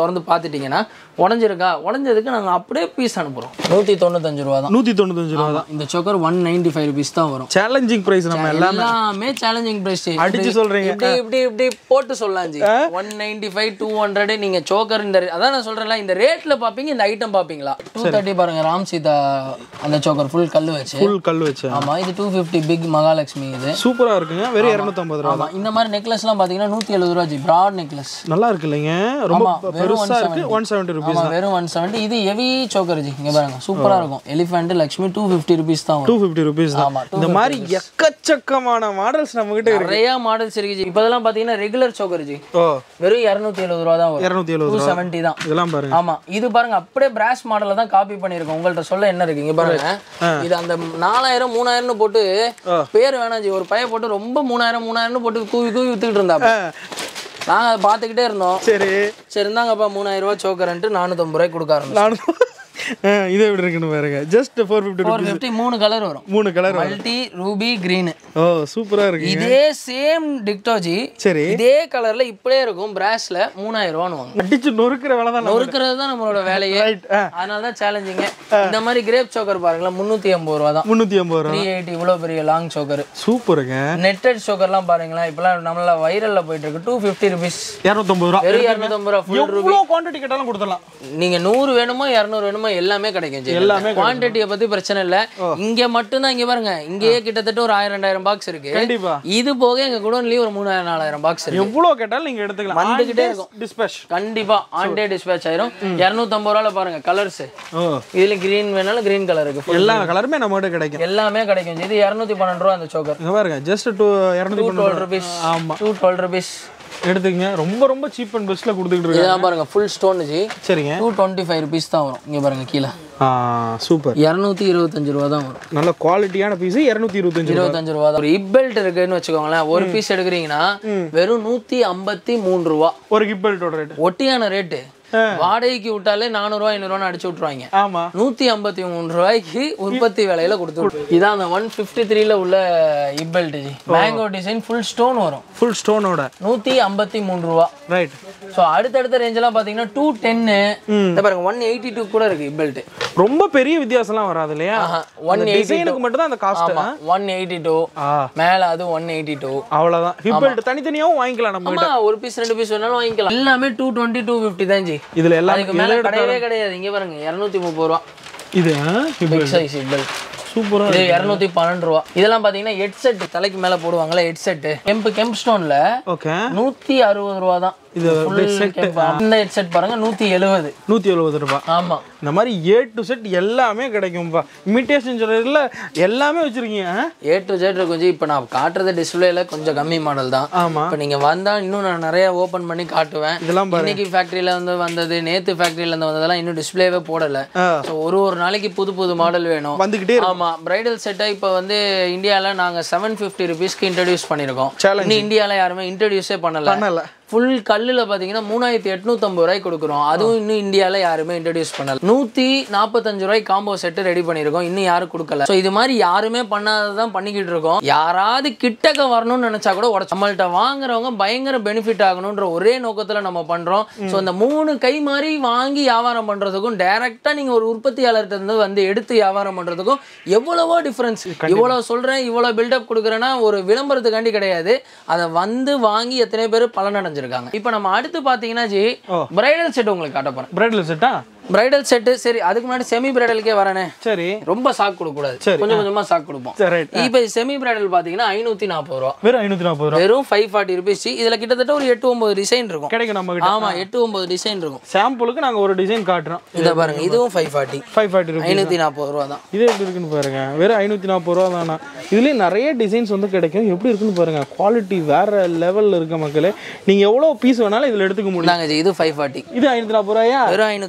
பார்த்துட்டிங்கன்னா உடஞ்சிருக்கா உடஞ்சதுக்கு நாங்கள் அப்படியே பீஸ் அனுப்புகிறோம் நூற்றி தொண்ணூத்தஞ்சு ரூபா தான் நூற்றி தொண்ணூத்தஞ்சு ரூபா தான் இந்த choker one ninety five rupees தான் வரும் சேலஞ்சிங் ப்ரைஸ் நம்ம எல்லாம் எல்லாமே சேலஞ்சிங் பிரைஸ் அடிச்சு சொல்றீங்க. இப்படி இப்படி இப்படி போட்டு சொல்லலாம் ji one ninety five two hundred நீங்க சோக்கர் இந்த அதான் நான் சொல்றேன்ல இந்த ரேட்ல பாப்பீங்க இந்த ஐட்டம் பாப்பீங்களா டூ தேர்ட்டி பாருங்க ராம் சீதா அந்த சோக்கர் ஃபுல் கல் வச்சு ஃபுல் கல் வச்சு ஆமா இது டூ ஃபிஃப்டி பிக் மகாலட்சுமி இது சூப்பரா இருக்குங்க வெறும் இரநூத்தம்பது ரூபா ஆமா இந்த மாதிரி நெக்லஸ்லாம் பாத்தீங்கன்னா நூத்தி எழுபது ரூபா ஜி பிராட் நெக்லஸ் நல்லா இருக்கு இல்லைங்க ரொம்ப ஆமா, வெறும் பெருசா இருக்கு 170. ஒன் செவன்ட்டி ருபீஸ் ஆமா வெறும் ஒன் செவன்ட்டி இது ஹெவி சோக்கர் ஜி இங்க பாருங்க சூப்பரா இருக்கும் elephant Lakshmi two fifty rupees தான் டூ வரும் ஃபிஃப்டி ருபீஸ் தான் ஆமா, இந்த மாதிரி எக்கச்சக்கமான மாடல்ஸ் நம்ம கிட்ட இருக்கு நிறைய மாடல்ஸ் இருக்கு ஜி இப்போதெல்லாம் பாத்தீங்கன்னா ரெகுலர் சோக்கர் ஜி ஓ வெறும் இரநூத்தி எழுபது ரூபா தான் வரும் இரநூத்தி எழுபது டூ செவன்ட்டி தான் இதெல்லாம் பாருங்க ஆமா இது பாருங்க அப்படியே பிராஸ் மாடல்ல தான் காப்பி பண்ணிருக்கோம் உங்கள்ட்ட சொல்ல என்ன இருக்கு இங்க பாருங்க இது அந்த நாலாயிரம் மூணாயிரம்னு போட்டு பேர் வேணாம் ஜி ஒரு பைய போட்டு ரொம்ப மூணாயிரம் மூணாயிரம்னு போட்டு கூவி கூவி வித்துக்கிட்டு இருந்தா நாங்க அதை பார்த்துக்கிட்டே இருந்தோம் சரி சரி இருந்தாங்கப்பா மூணாயிரம் ரூபாய் சோக்கரன்ட்டு நானூத்தம்பது ரூபாய்க்கு கொடுக்க ஆரம்பிச்சோம் நானும் ஆ, இது எப்படி இருக்குன்னு பாருங்க just four fifty four fifty மூணு கலர் வரும் மூணு colour multi ruby green oh சூப்பரா இருக்கு இதே சேம் டிக்டோஜி சரி இதே கலர்ல இப்படியே இருக்கும் பிராஸ்ல மூணாயிரம் ரூபான்னு வாங்க அடிச்சு நொறுக்கிற வேலை தான் நொறுக்கிறது தான் நம்மளோட வேலையே ரைட் அதனால தான் சேலஞ்சிங்க இந்த மாதிரி கிரேப் சோக்கர் பாருங்களேன் முந்நூற்றி எண்பது ரூபா தான் முந்நூற்றி ஐம்பது ரூபா த்ரீ எயிட்டி இவ்வளோ பெரிய லாங் சோக்கர் சூப்பருங்க நெட்டட் சோக்கர்லாம் பாருங்களேன் இப்போலாம் நம்மள வைரலில் போயிட்டு இருக்கு டூ ஃபிஃப்டி ருபீஸ் இரநூத்தம்பது ரூபா வெறும் இரநூத்தம்பது ரூபா ஃபுல் எவ்வளோ குவான்டிட்டி கேட்டாலும் கொடுத்துடலாம் நீங்க நூறு வேணுமோ இரநூறு வேணுமோ எல்லாமே கிடைக்கும் எல்லாமே குவான்டிட்டியை பத்தி பிரச்சனை இல்ல இங்க மட்டும்தான் இங்க பாருங்க இங்கேயே கிட்டத்தட்ட ஒரு ஆயிரம் ரெண்டாயிரம் பாக்ஸ் இருக்கு கண்டிப்பா இது போக எங்க குடோன்லயும் ஒரு மூணாயிரம் நாலாயிரம் பாக்ஸ் இருக்கு எவ்வளோ கேட்டாலும் நீங்க எடுத்துக்கலாம் வந்துகிட்டே இருக்கும். டிஸ்பேச் கண்டிப்பா ஆன் டே டிஸ்பேச் ஆயிரும் இரநூத்தம்பது ரூபால பாருங்க கலர்ஸ் ஓ இதுல கிரீன் வேணாலும் கிரீன் கலர் இருக்கு full எல்லா கலருமே நம்ம கிட்ட கிடைக்கும் எல்லாமே கிடைக்கும் இது இரநூத்தி பன்னெண்டு ரூபா அந்த சோக்கர் இங்க பாருங்க ஜஸ்ட் டூ இரநூத்தி டூ டுவெல் ருபீஸ் ஆமா டூ டுவெல் ருபீஸ் எடுத்துக்கங்க ரொம்ப ரொம்ப சீப் அண்ட் பெஸ்ட்ல கொடுத்துக்கிட்டு இருக்காங்க இதான் பாருங்க ஃபுல் ஸ்டோன் ஜி சரிங்க டூ டுவெண்ட்டி ஃபைவ் ருபீஸ் தான் வரும் இங்க பாருங்க கீழே ஆ சூப்பர் இரநூத்தி இருபத்தஞ்சு ரூபா தான் வரும் நல்ல குவாலிட்டியான பீஸ் இரநூத்தி இருபத்தஞ்சு இருபத்தஞ்சு ரூபா தான் ஒரு ஹிப் பெல்ட் இருக்குன்னு வச்சுக்கோங்களேன் ஒரு பீஸ் எடுக்கிறீங்கன்னா வெறும் நூத்தி ஐம்பத்தி மூணு ரூபா ஒரு ஹிப் பெல்ட்டோட ரேட் ஒட்டியான ரேட்டு வாடகைக்கு விட்டாலே நானூறுவா ஐநூறுவான்னு அடிச்சு விட்டுருவாங்க ஆமா நூத்தி ஐம்பத்தி மூணு ரூபாய்க்கு உற்பத்தி விலையில கொடுத்து விட்டு இதான் அந்த ஒன் ஃபிஃப்டி த்ரீல உள்ள hip belt ji mango design full stone வரும் ஃபுல் ஸ்டோனோட நூத்தி ஐம்பத்தி மூணு ரூபா ரைட் ஸோ அடுத்தடுத்த ரேஞ்செல்லாம் பார்த்தீங்கன்னா டூ டென்னு இந்த பாருங்க ஒன் எயிட்டி டூ கூட இருக்கு ஹிப் பெல்ட் ரொம்ப பெரிய வித்தியாசம்லாம் வராது இல்லையா ஒன் எயிட்டி டிசைனுக்கு மட்டும் தான் அந்த காஸ்ட் ஆமா ஒன் எயிட்டி டூ ஆ மேல அது ஒன் எயிட்டி டூ அவ்வளவுதான் ஹிப் பெல்ட் தனித்தனியாவும் வாங்கிக்கலாம் நம்ம ஆமா ஒரு பீஸ் ரெண்டு பீஸ் வேணாலும் வாங்கிக்கலாம் எல்லாமே டூ டுவெண்ட்டி டூ ஃபிஃப்டி தான் ஜி இதுல எல்லாம் அதுக்கு மேல கிடையவே கிடையாது இங்க பாருங்க இரநூத்தி முப்பது ரூபா இது பிக் சைஸ் பெல்ட் சூப்பரா இது இரநூத்தி பன்னெண்டு ரூபா இதெல்லாம் பாத்தீங்கன்னா ஹெட் செட் தலைக்கு மேல போடுவாங்கல்ல ஹெட் செட் கெம்ப் கெம்ப் ஸ்டோன்ல ஓகே நூத்தி அறுபது ரூபா தான் இது Full kemp. இந்த ஹெட் செட் பாருங்க நூத்தி எழுபது நூத்தி எழுபது ரூபாய் ஆமா இந்த மாதிரி ஏ டு செட் எல்லாமே கிடைக்கும்பா இமிட்டேஷன் சொல்றதுல எல்லாமே வச்சிருக்கீங்க ஆ? ஏ டு ஜெட் இருக்கும் ஜி இப்போ நான் காட்டுறது டிஸ்பிளேல கொஞ்சம் கம்மி மாடல் தான் ஆமா இப்போ நீங்க வந்தா இன்னும் நான் நிறைய ஓபன் பண்ணி காட்டுவேன் இதெல்லாம் பாரு இன்னைக்கு ஃபேக்டரியில வந்து வந்தது நேத்து ஃபேக்டரியில இருந்து வந்ததெல்லாம் இன்னும் டிஸ்பிளேவே போடல ஆ. ஸோ ஒரு ஒரு நாளைக்கு புது புது மாடல் வேணும் வந்துகிட்டே இருக்கு. ஆமா பிரைடல் செட்டை இப்போ வந்து இந்தியால நாங்க செவன் ஃபிஃப்டி ருபீஸ்க்கு இன்ட்ரடியூஸ் பண்ணியிருக்கோம் Challenge. இன்னும் இந்தியால யாருமே இன்ட்ரடியூஸே பண்ணல பண்ணல ஃபுல் கல்லுல பாத்தீங்கன்னா மூணாயிரத்தி எட்நூத்தம்பது ரூபாய்க்கு கொடுக்குறோம் அதுவும் இன்னும் இந்தியால யாருமே இன்ட்ரடியூஸ் பண்ணல நூத்தி நாற்பத்தஞ்சு ரூபாய் காம்போ செட்டு ரெடி பண்ணியிருக்கோம் இன்னும் யாரும் கொடுக்கல ஸோ இது மாதிரி யாருமே பண்ணாததான் பண்ணிக்கிட்டு இருக்கோம் யாராவது கிட்டக்க வரணும்னு நினைச்சா கூட உடச்சு நம்மள்ட்ட வாங்குறவங்க பயங்கர பெனிஃபிட் ஆகணுன்ற ஒரே நோக்கத்துல நம்ம பண்றோம் ஸோ இந்த மூணு கை மாதிரி வாங்கி வியாபாரம் பண்றதுக்கும் டைரக்டா நீங்க ஒரு உற்பத்தியாளர்கிட்ட இருந்து வந்து எடுத்து வியாபாரம் பண்றதுக்கும் எவ்வளவோ டிஃபரன்ஸ் இவ்வளவு சொல்றேன் இவ்வளவு பில்டப் கொடுக்குறேன்னா ஒரு விளம்பரத்துக்காண்டி கிடையாது அதை வந்து வாங்கி எத்தனை பேர் பலனடைஞ்சிருக்காங்க இப்போ நம்ம அடுத்து பாத்தீங்கன்னா ஜி பிரைடல் செட் உங்களுக்கு காட்ட போறேன் பிரைடல் செட்டா பிரைடல் செட்டு சரி அதுக்கு முன்னாடி செமி பிரைடலுக்கே வரேனே சரி ரொம்ப சாக் கொடுக்க கூடாது சரி, கொஞ்சம் கொஞ்சமா சாக் கொடுப்போம் சரி ரைட் இப்போ செமி பிரைடல் பாத்தீங்கன்னா ஐநூத்தி நாற்பது ரூபா வெறும் ஐநூத்தி நாற்பது ரூபா வெறும் ஃபைவ் ஃபார்ட்டி ருபீஸ் இதுல கிட்டத்தட்ட ஒரு எட்டு ஒன்பது டிசைன் இருக்கும் கிடைக்கும் நம்ம கிட்ட ஆமா எட்டு ஒன்பது டிசைன் இருக்கும் சாம்பிளுக்கு நாங்க ஒரு டிசைன் காட்டுறோம் இதை பாருங்க இதுவும் five forty five forty rupees ஐநூத்தி நாற்பது ரூபா தான் இது எப்படி இருக்குன்னு பாருங்க வெறும் ஐநூத்தி நாற்பது ரூபா தானா இதுலயும் நிறைய டிசைன்ஸ் வந்து கிடைக்கும் எப்படி இருக்குன்னு பாருங்க குவாலிட்டி வேற லெவல்ல இருக்க மக்களே நீங்க எவ்வளவு பீஸ் வேணாலும் இதுல எடுத்துக்க முடியும் நாங்க ஜி இது ஃபைவ் ஃபார்ட்டி இது ஐநூத்தி நாற்பது ரூபாயா வெறும் ஐநூத்தி நாற்பது ரூபா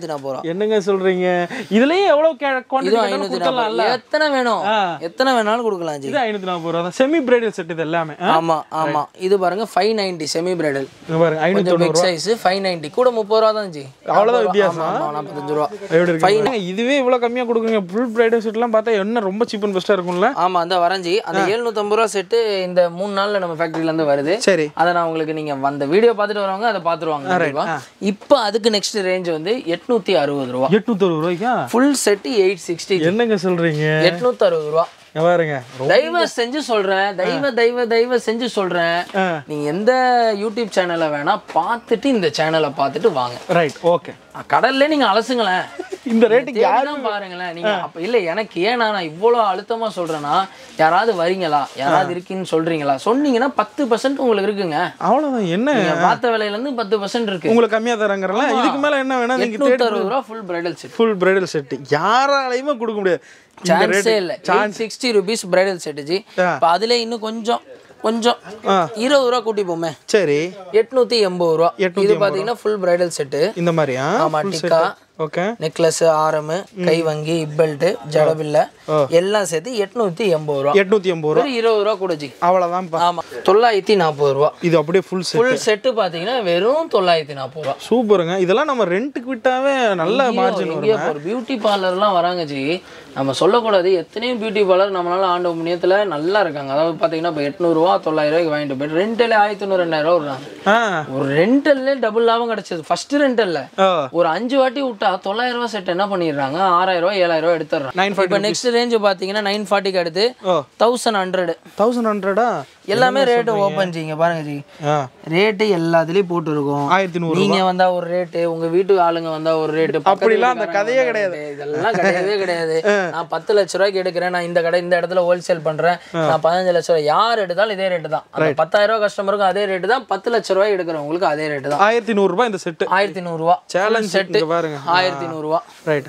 என்னங்க சொல்றீங்க இதுலயும் எவ்வளவு இது குவான்டிட்டி ஐநூத்தி கொடுத்துடலாம்ல நாற்பது எத்தனை வேணும் எத்தனை வேணாலும் கொடுக்கலாம் ஜி இது ஐநூத்தி நாற்பது ரூபா தான் செமி பிரைடல் செட் இது எல்லாமே ஆ? ஆமா ஆமா இது பாருங்க ஃபைவ் நைன்டி செமி பிரைடல் இங்க பாருங்க ஐநூத்தி கொஞ்சம் பிக் சைஸ் ஃபைவ் நைன்டி கூட முப்பது ரூபா தான் ஜி அவ்வளவுதான் வித்தியாசம். ஆமா, ஆமா, நாற்பத்தஞ்சு ரூபா எப்படி இருக்கு இதுவே இவ்வளவு கம்மியா கொடுக்குறீங்க ஃபுல் பிரைடல் செட்லாம் பார்த்தா என்ன ரொம்ப சீப் அண்ட் பெஸ்டா இருக்கும்ல ஆமா அந்த வரைஞ்சி அந்த எழுநூத்தம்பது ரூபா செட்டு இந்த மூணு நாள்ல நம்ம ஃபேக்டரியில இருந்து வருது சரி அதை நான் உங்களுக்கு நீங்க அந்த வீடியோ பார்த்துட்டு வரவங்க அதை பார்த்துருவாங்க கண்டிப்பா. இப்போ அதுக்கு நெக்ஸ்ட் ரேஞ்ச் வந்து எட்நூத்தி அறுபது ரூபா எட்நூத்தி அறுபது ரூபாய்க்கா ஃபுல் செட் எயிட் சிக்ஸ்டி என்னங்க சொல்றீங்க எட்நூத்தி அறுபது ரூபா இங்க பாருங்க தயவு செஞ்சு சொல்றேன் தயவு தயவு தயவு செஞ்சு சொல்றேன் ஆ. நீங்க எந்த யூடியூப் சேனலை வேணா பார்த்துட்டு இந்த சேனலை பார்த்துட்டு வாங்க ரைட் ஓகே கடல்ல நீங்க அலசுங்களேன் இந்த ரேட்டுக்கு தேடிதான் பாருங்களேன் நீங்க அப்ப இல்ல எனக்கு ஏன் நான் இவ்வளவு அழுத்தமா சொல்றேன்னா யாராவது வரீங்களா யாராவது இருக்கீன்னு சொல்றீங்களா சொன்னீங்கன்னா பத்து பர்சன்ட் உங்களுக்கு இருக்குங்க அவ்வளவுதான் என்ன நீங்க பார்த்த விலையில இருந்து பத்து பர்சன்ட் இருக்கு உங்களுக்கு கம்மியா தராங்கறல இதுக்கு மேல என்ன வேணா நீங்க எட்நூத்தி அறுபது ரூபா full bridal set full bridal set யாராலையுமே கொடுக்க முடியாது இந்த சான்ஸே இல்ல sixty rupees bridal set ji இப்போ அதுல இன்னும் கொஞ்சம் கொஞ்சம் ஆ. இருபது ரூபா கூட்டி போமே சரி எட்நூத்தி எண்பது ரூபா இது பாத்தீங்கன்னா ஃபுல் பிரைடல் செட்டு இந்த மாதிரியா ஆமா டிக்கா ஓகே நெக்லஸ் ஆரமு கை வங்கி இப்பெல்ட் ஜடபில்ல எல்லாம் சேர்த்து எட்நூத்தி எண்பது ரூபா எட்நூத்தி எண்பது ரூபா வெறும் இருபது ரூபா கூட ஜி அவ்வளவுதான் ஆமா தொள்ளாயிரத்தி நாற்பது ரூபா இது அப்படியே ஃபுல் செட் ஃபுல் செட்டு பாத்தீங்கன்னா வெறும் தொள்ளாயிரத்தி நாற்பது ரூபா சூப்பருங்க இதெல்லாம் நம்ம ரெண்ட்டுக்கு விட்டாவே நல்ல மார்ஜின் இங்கே ஒரு பியூட்டி பார்லர்லாம் வராங்க ஜி நம்ம சொல்லக்கூடாது எத்தனையோ பியூட்டி பார்லர் நம்மளால ஆண்ட முனியத்துல நல்லா இருக்காங்க அதாவது பாத்தீங்கன்னா இப்போ எட்நூறுவா தொள்ளாயிரம் ரூபாய்க்கு வாங்கிட்டு போயிட்டு ரெண்டலே ஆயிரத்தி தொண்ணூறு ரெண்டாயிரம் ரூபா வருவாங்க ஆ ஒரு ரெண்டல்லே டபுள் லாபம் கிடைச்சது ஃபர்ஸ்ட் ரெண்டல்ல ஆ ஒரு அஞ்சு வாட்டி விட்டா தொள்ளாயிரம் ரூபாய் செட் என்ன பண்ணிடுறாங்க ஆறாயிரம் ரூபாய் ஏழாயிரம் ரூபாய் எடுத்துடுறாங்க நைன் இப்போ நெக்ஸ்ட் ரேஞ்ச் பாத்தீங்கன்னா நைன் ஃபார்ட்டிக்கு அடுத்து ஓ தௌசண்ட் ஹண்ட்ரட் தௌசண்ட் ஹண்ட்ரடா எல்லாமே ரேட்டு ஓப்பன் ஜிங்க பாருங்க ஜி ஆ ரேட்டு எல்லாத்துலயும் போட்டு இருக்கும் ஆயிரத்தி நூறு நீங்க வந்தா ஒரு ரேட்டு உங்க வீட்டு ஆளுங்க வந்தா ஒரு ரேட்டு அப்படிலாம் அந்த கதையே கிடையாது இதெல்லாம் கிடையவே கிடையாது நான் பத்து லட்ச ரூபாய்க்கு எடுக்கிறேன் நான் இந்த கடை இந்த இடத்துல ஹோல்சேல் பண்றேன் நான் பதினஞ்சு லட்ச ரூபாய் யார் எடுத்தாலும் இதே ரேட்டு தான் அந்த பத்தாயிரம் ரூபாய் கஸ்டமருக்கும் அதே ரேட்டு தான் பத்து லட்ச ரூபாய் எடுக்கிறவங்களுக்கு அதே ரேட்டு தான் ஆயிரத்தி நூறு ரூபாய் இந்த செட்டு ஆயிரத்தி நூறுரூவா சேலஞ்ச் செட்டு இங்க பாருங்க ஆயிரத்தி நூறுரூவா ரைட்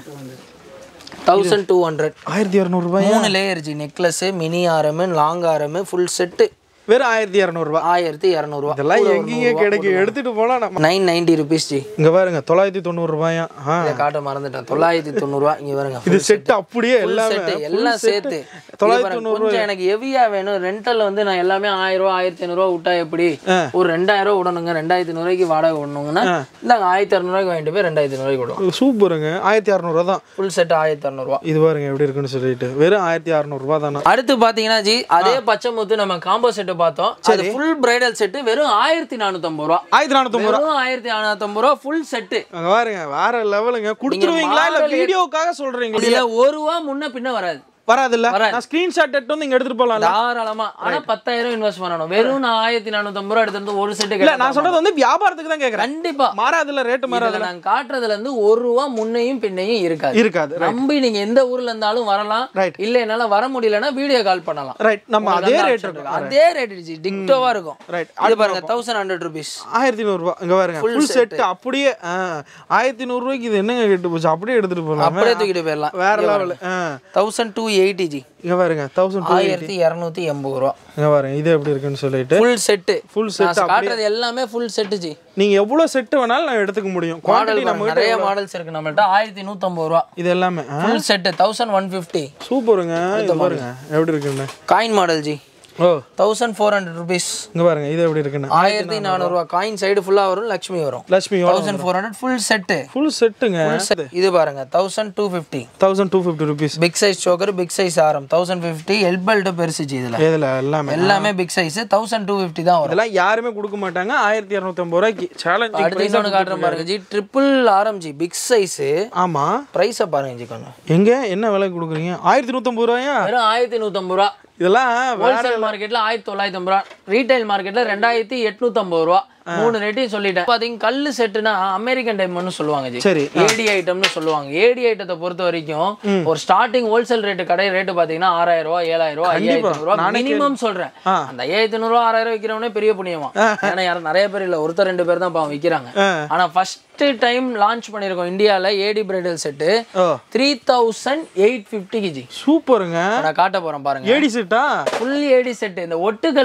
தௌசண்ட் டூ ஹண்ட்ரட் ஆயிரத்தி இரநூறு ரூபாய் மூணு லேயர் ஜி நெக்லஸ் மினி ஆரமு லாங் ஆரமு ஃபுல் செட்டு வெறும் ஆயிரத்தி இரநூறு ரூபாய் ஆயிரத்தி இரநூறுவா இதெல்லாம் எங்கேங்க கிடைக்கும் எடுத்துட்டு போலாம் நம்ம நைன் நைன்டி ருபீஸ் ஜி இங்க பாருங்க தொள்ளாயிரத்தி தொண்ணூறு ரூபாயா ஆ இதை காட்ட மறந்துட்டேன் தொள்ளாயிரத்தி தொண்ணூறுவா இங்க பாருங்க இது செட் அப்படியே எல்லாமே செட்டு எல்லாம் சேர்த்து தொள்ளாயிரத்தி இது பாருங்க, கொஞ்சம் எனக்கு ஹெவியா வேணும் ரெண்டல் வந்து நான் எல்லாமே ஆயிரம் ரூபா ஆயிரத்தி ஐநூறுவா விட்டா எப்படி ஒரு ரெண்டாயிரம் ரூபா விடணுங்க ரெண்டாயிரத்தி ரூபாய்க்கு வாடகை விடணுங்கன்னா இந்தாங்க ஆயிரத்தி இரநூறுவாய்க்கு வாங்கிட்டு போய் ரெண்டாயிரத்தி ரூபாய்க்கு விடுவோம் சூப்பருங்க ஆயிரத்தி இரநூறுவா தான் ஃபுல் செட் ஆயிரத்தி இரநூறுவா இது பாருங்க எப்படி இருக்குன்னு சொல்லிட்டு வெறும் ஆயிரத்தி அறநூறுபா தானே அடுத்து பாத்தீங்கன்னா ஜி அதே பச்சை முத்து நம்ம காம்போ செட்டு பார்த்தோம் அது ஃபுல் பிரைடல் செட்டு வெறும் ஆயிரத்தி நானூத்தம்பது ரூபா ஆயிரத்தி நானூத்தி வெறும் ஆயிரத்தி நானூத்தம்பது ரூபா ஃபுல் செட்டு அங்க பாருங்க வேற லெவலுங்க கொடுத்துருவீங்களா இல்ல வீடியோக்காக சொல்றீங்க இதுல ஒரு ரூபா முன்ன பின்ன வராது வராதுல்ல நான் ஸ்கிரீன்ஷாட் எடுத்து வந்து இங்க எடுத்துட்டு போலாம்ல தாராளமா ஆனா பத்தாயிரம் இன்வெஸ்ட் பண்ணணும் வெறும் நான் ஆயிரத்தி நானூத்தம்பது ரூபா எடுத்து வந்து ஒரு செட்டு இல்ல நான் சொல்றது வந்து வியாபாரத்துக்கு தான் கேக்குறேன் கண்டிப்பா மாறாதுல்ல ரேட்டு மாறாது இதுல நான் காட்டுறதுல இருந்து ஒரு ரூபா முன்னையும் பின்னையும் இருக்காது இருக்காது நம்பி நீங்க எந்த ஊர்ல இருந்தாலும் வரலாம் Right. இல்ல என்னால வர முடியலன்னா வீடியோ கால் பண்ணலாம் ரைட் நம்ம அதே ரேட் Option இருக்கு. அதே ரேட் டிக்டோவா இருக்கும் Right. இது பாருங்க தௌசண்ட் ஹண்ட்ரட் ருபீஸ் ஆயிரத்தி நூறுபா இங்க பாருங்க ஃபுல் செட் அப்படியே ஆ, ஆயிரத்தி நூறு ரூபாய்க்கு இது என்னங்க கெட்டு போச்சு அப்படியே எடுத்துட்டு போலாம் அப்படியே தூக்கிட்டு போயிடலாம் வேற level thousand two eighty ji இங்க பாருங்க தௌசண்ட் டூ ஆயிரத்தி இரநூத்தி எண்பது ரூபா இங்க பாருங்க இது எப்படி இருக்குன்னு சொல்லிட்டு full set Full full set காட்டுறது எல்லாமே ஃபுல் செட்டு ஜி நீங்க எவ்வளவு செட் வேணாலும் நான் எடுத்துக்க முடியும் குவாண்டிட்டி மாடல் நம்ம கிட்ட நிறைய மாடல்ஸ் இருக்கு நம்மள்ட்ட ஆயிரத்தி நூத்தம்பது ரூபா இது எல்லாமே ஆ, full set thousand one fifty சூப்பருங்க இது பாருங்க எப்படி இருக்குன்னு coin model ji oh thousand four hundred rupees இங்க பாருங்க இது எப்படி இருக்குன்னு ஆயிரத்தி நானூறுரூவா காயின் சைடு ஃபுல்லா வரும் லக்ஷ்மி வரும் Lakshmi thousand four hundred full set full செட்டுங்க இது பாருங்க thousand two fifty thousand two fifty rupees big size choker big size ஆரம் தௌசண்ட் ஃபிஃப்டி எல்பெல்ட் பெருசு ஜி இதுல இதுல எல்லாமே எல்லாமே big size thousand two fifty தான் வரும் இதெல்லாம் யாருமே கொடுக்க மாட்டாங்க ஆயிரத்தி இரநூத்தம்பது ரூபாய்க்கு சேலஞ்ச் அடுத்து இன்னொன்று காட்டுறேன் பாருங்க ஜி ட்ரிபிள் ஆரம் ஜி பிக் சைஸ் ஆமா ப்ரைஸை பாருங்க ஜி கொஞ்சம் எங்க என்ன விலை கொடுக்குறீங்க ஆயிரத்தி நூத்தம்பது ரூபாயா வெறும் ஆயிரத்தி நூற்றம்பது ரூபா இதெல்லாம் ஹோல்சேல் மார்க்கெட்ல ஆயிரத்தி தொள்ளாயிரத்தி ஐம்பது ரூபா ரீட்டைல் மார்க்கெட்ல ரெண்டாயிரத்தி எட்நூத்தம்பது ரூபா மூணு ரேட்டையும் சொல்லிட்டேன் பாத்தீங்க கல்லு செட்டுனா அமெரிக்கன் டைம்னு சொல்லுவாங்க ஜி சரி ஏடி ஐட்டம்னு சொல்லுவாங்க ஏடி ஐட்டத்தை பொறுத்த வரைக்கும் ஒரு ஸ்டார்டிங் ஹோல்சேல் ரேட்டு கடை ரேட்டு பாத்தீங்கன்னா ஆறாயிரம் ரூபாய் ஏழாயிரம் ரூபாய் ஐயாயிரத்தி ரூபாய் மினிமம் சொல்றேன் அந்த ஐயாயிரத்தி ரூபாய் ஆறாயிரம் விற்கிறவனே பெரிய புண்ணியமா ஏன்னா யாரும் நிறைய பேர் இல்ல ஒருத்தர் ரெண்டு பேர் தான் பாவம் விற்கிறாங்க ஆனா ஃபர்ஸ்ட் டைம் லான்ச் பண்ணிருக்கோம் இந்தியால ஏடி பிரைடல் செட்டு ஓ த்ரீ தௌசண்ட் எயிட் ஃபிஃப்டிக்கு ஜி சூப்பருங்க நான் காட்ட போறேன் பாருங்க ஏடி செட்டா ஃபுல் ஏடி செட் இந்த ஒட்டுக்கல் சொல்லுவாங்க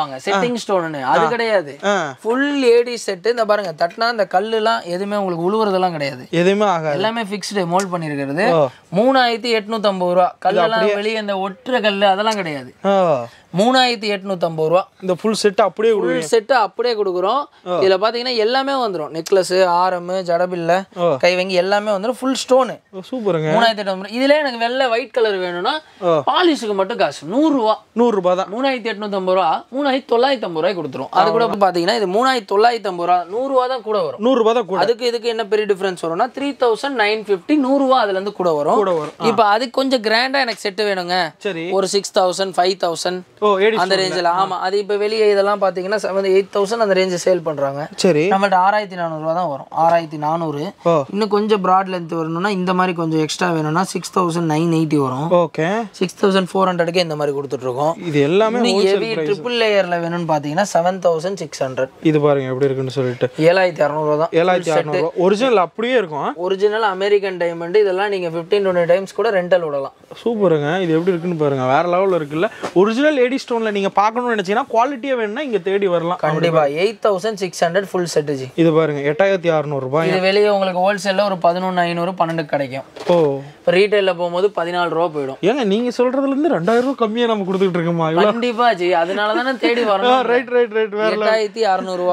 சொல்லுவாங்க செட்டிங் ஸ்டோன்னு அது கிடையாது ஆ ஃபுல் ஏடி செட்டு இந்த பாருங்க தட்டினா இந்த கல்லுலாம் எதுவுமே உங்களுக்கு உழுவுறதெல்லாம் கிடையாது எதுவுமே ஆகாது எல்லாமே ஃபிக்ஸ்டு மோல்ட் பண்ணியிருக்கிறது மூணாயிரத்தி எட்நூத்தம்பது ரூபா கல்லெல்லாம் வெளியே இந்த ஒற்றை கல் அதெல்லாம் கிடையாது ஆ மூணாயிரத்தி எட்நூத்தம்பது ரூபா இந்த ஃபுல் செட் அப்படியே கொடு ஃபுல் செட்டு அப்படியே கொடுக்குறோம் இதுல பாத்தீங்கன்னா எல்லாமே வந்துரும் நெக்லஸ் ஆரம் ஜடபில்ல கைவங்கி எல்லாமே வந்துரும் ஃபுல் ஸ்டோனு சூப்பருங்க மூணாயிரத்தி எட்நூறு இதுல எனக்கு வெள்ளை ஒயிட் கலர் வேணும்னா பாலிஷுக்கு மட்டும் காசு நூறு ரூபா நூறுரூபா தான் மூணாயிரத்தி எட்நூத்தம்பது ரூபா மூணாயிரத்தி தொள்ளாயிரத்தி ஐம்பது ரூபாய் கொடுத்துரும் அது கூட பாத்தீங்கன்னா இது மூணாயிரத்தி தொள்ளாயிரத்தி ஐம்பது ரூபா நூறு ரூபா தான் கூட வரும் நூறுரூபா தான் கூட அதுக்கு இதுக்கு என்ன பெரிய டிஃபரன்ஸ் வரும்னா த்ரீ தௌசண்ட் நைன் ஃபிஃப்டி நூறுரூவா அதுல இருந்து கூட வரும் கூட வரும் இப்போ அதுக்கு கொஞ்சம் கிராண்டா எனக்கு செட்டு வேணுங்க சரி ஒரு சிக்ஸ் தௌசண்ட் ஃபைவ் தௌசண்ட் ஓ ஏடி அந்த ரேஞ்சில் ஆமா அது இப்போ வெளியே இதெல்லாம் பார்த்தீங்கன்னா செவன் எயிட் தௌசண்ட் அந்த ரேஞ்சு சேல் பண்றாங்க சரி நம்மள்ட்ட ஆறாயிரத்தி நானூறுரூவா தான் வரும் ஆறாயிரத்தி நானூறு ஓ. இன்னும் கொஞ்சம் ப்ராட் லென்த் வரணும்னா இந்த மாதிரி கொஞ்சம் எக்ஸ்ட்ரா வேணும்னா சிக்ஸ் தௌசண்ட் நைன் எயிட்டி வரும் ஓகே சிக்ஸ் தௌசண்ட் ஃபோர் ஹண்ட்ரடுக்கே இந்த மாதிரி கொடுத்துட்ருக்கோம் இது எல்லாமே இன்னும் ஹெவி ட்ரிபிள் லேயரில் வேணும்னு பார்த்தீங்கன்னா செவன் தௌசண்ட் சிக்ஸ் ஹண்ட்ரட் இது பாருங்க எப்படி இருக்குன்னு சொல்லிட்டு ஏழாயிரத்தி அறநூறுவா தான் ஏழாயிரத்தி அறநூறுவா ஒரிஜினல் அப்படியே இருக்கும் ஒரிஜினல் அமெரிக்கன் டைமண்ட் இதெல்லாம் நீங்கள் ஃபிஃப்டீன் டுவெண்ட்டி டைம்ஸ் கூட ரெண்டல் விடலாம் சூப்பருங்க இது எப்படி இருக்குன்னு பாருங்க வேற லெவலில் இருக்குல்ல ஒரிஜினல் ஏடி ஸ்டோன்ல நீங்க பார்க்கணும்னு நினைச்சீங்கன்னா குவாலிட்டியா வேணும்னா இங்க தேடி வரலாம் கண்டிப்பா eight thousand six hundred full set ji இது பாருங்க எட்டாயிரத்தி அறநூறுபா இது வெளியே உங்களுக்கு ஹோல்சேலில் ஒரு பதினொன்று ஐநூறு பன்னெண்டு கிடைக்கும் ஓ இப்போ ரீட்டைலில் போகும்போது பதினாலு ரூபா போயிடும் ஏங்க நீங்க சொல்றதுல இருந்து ரெண்டாயிரம் ரூபாய் கம்மியா நம்ம கொடுத்துட்டு இருக்கோமா இவ்வளோ கண்டிப்பா ஜி அதனால தானே தேடி வரணும் ரைட் ரைட் ரைட் வேற எட்டாயிரத்தி அறநூறுவா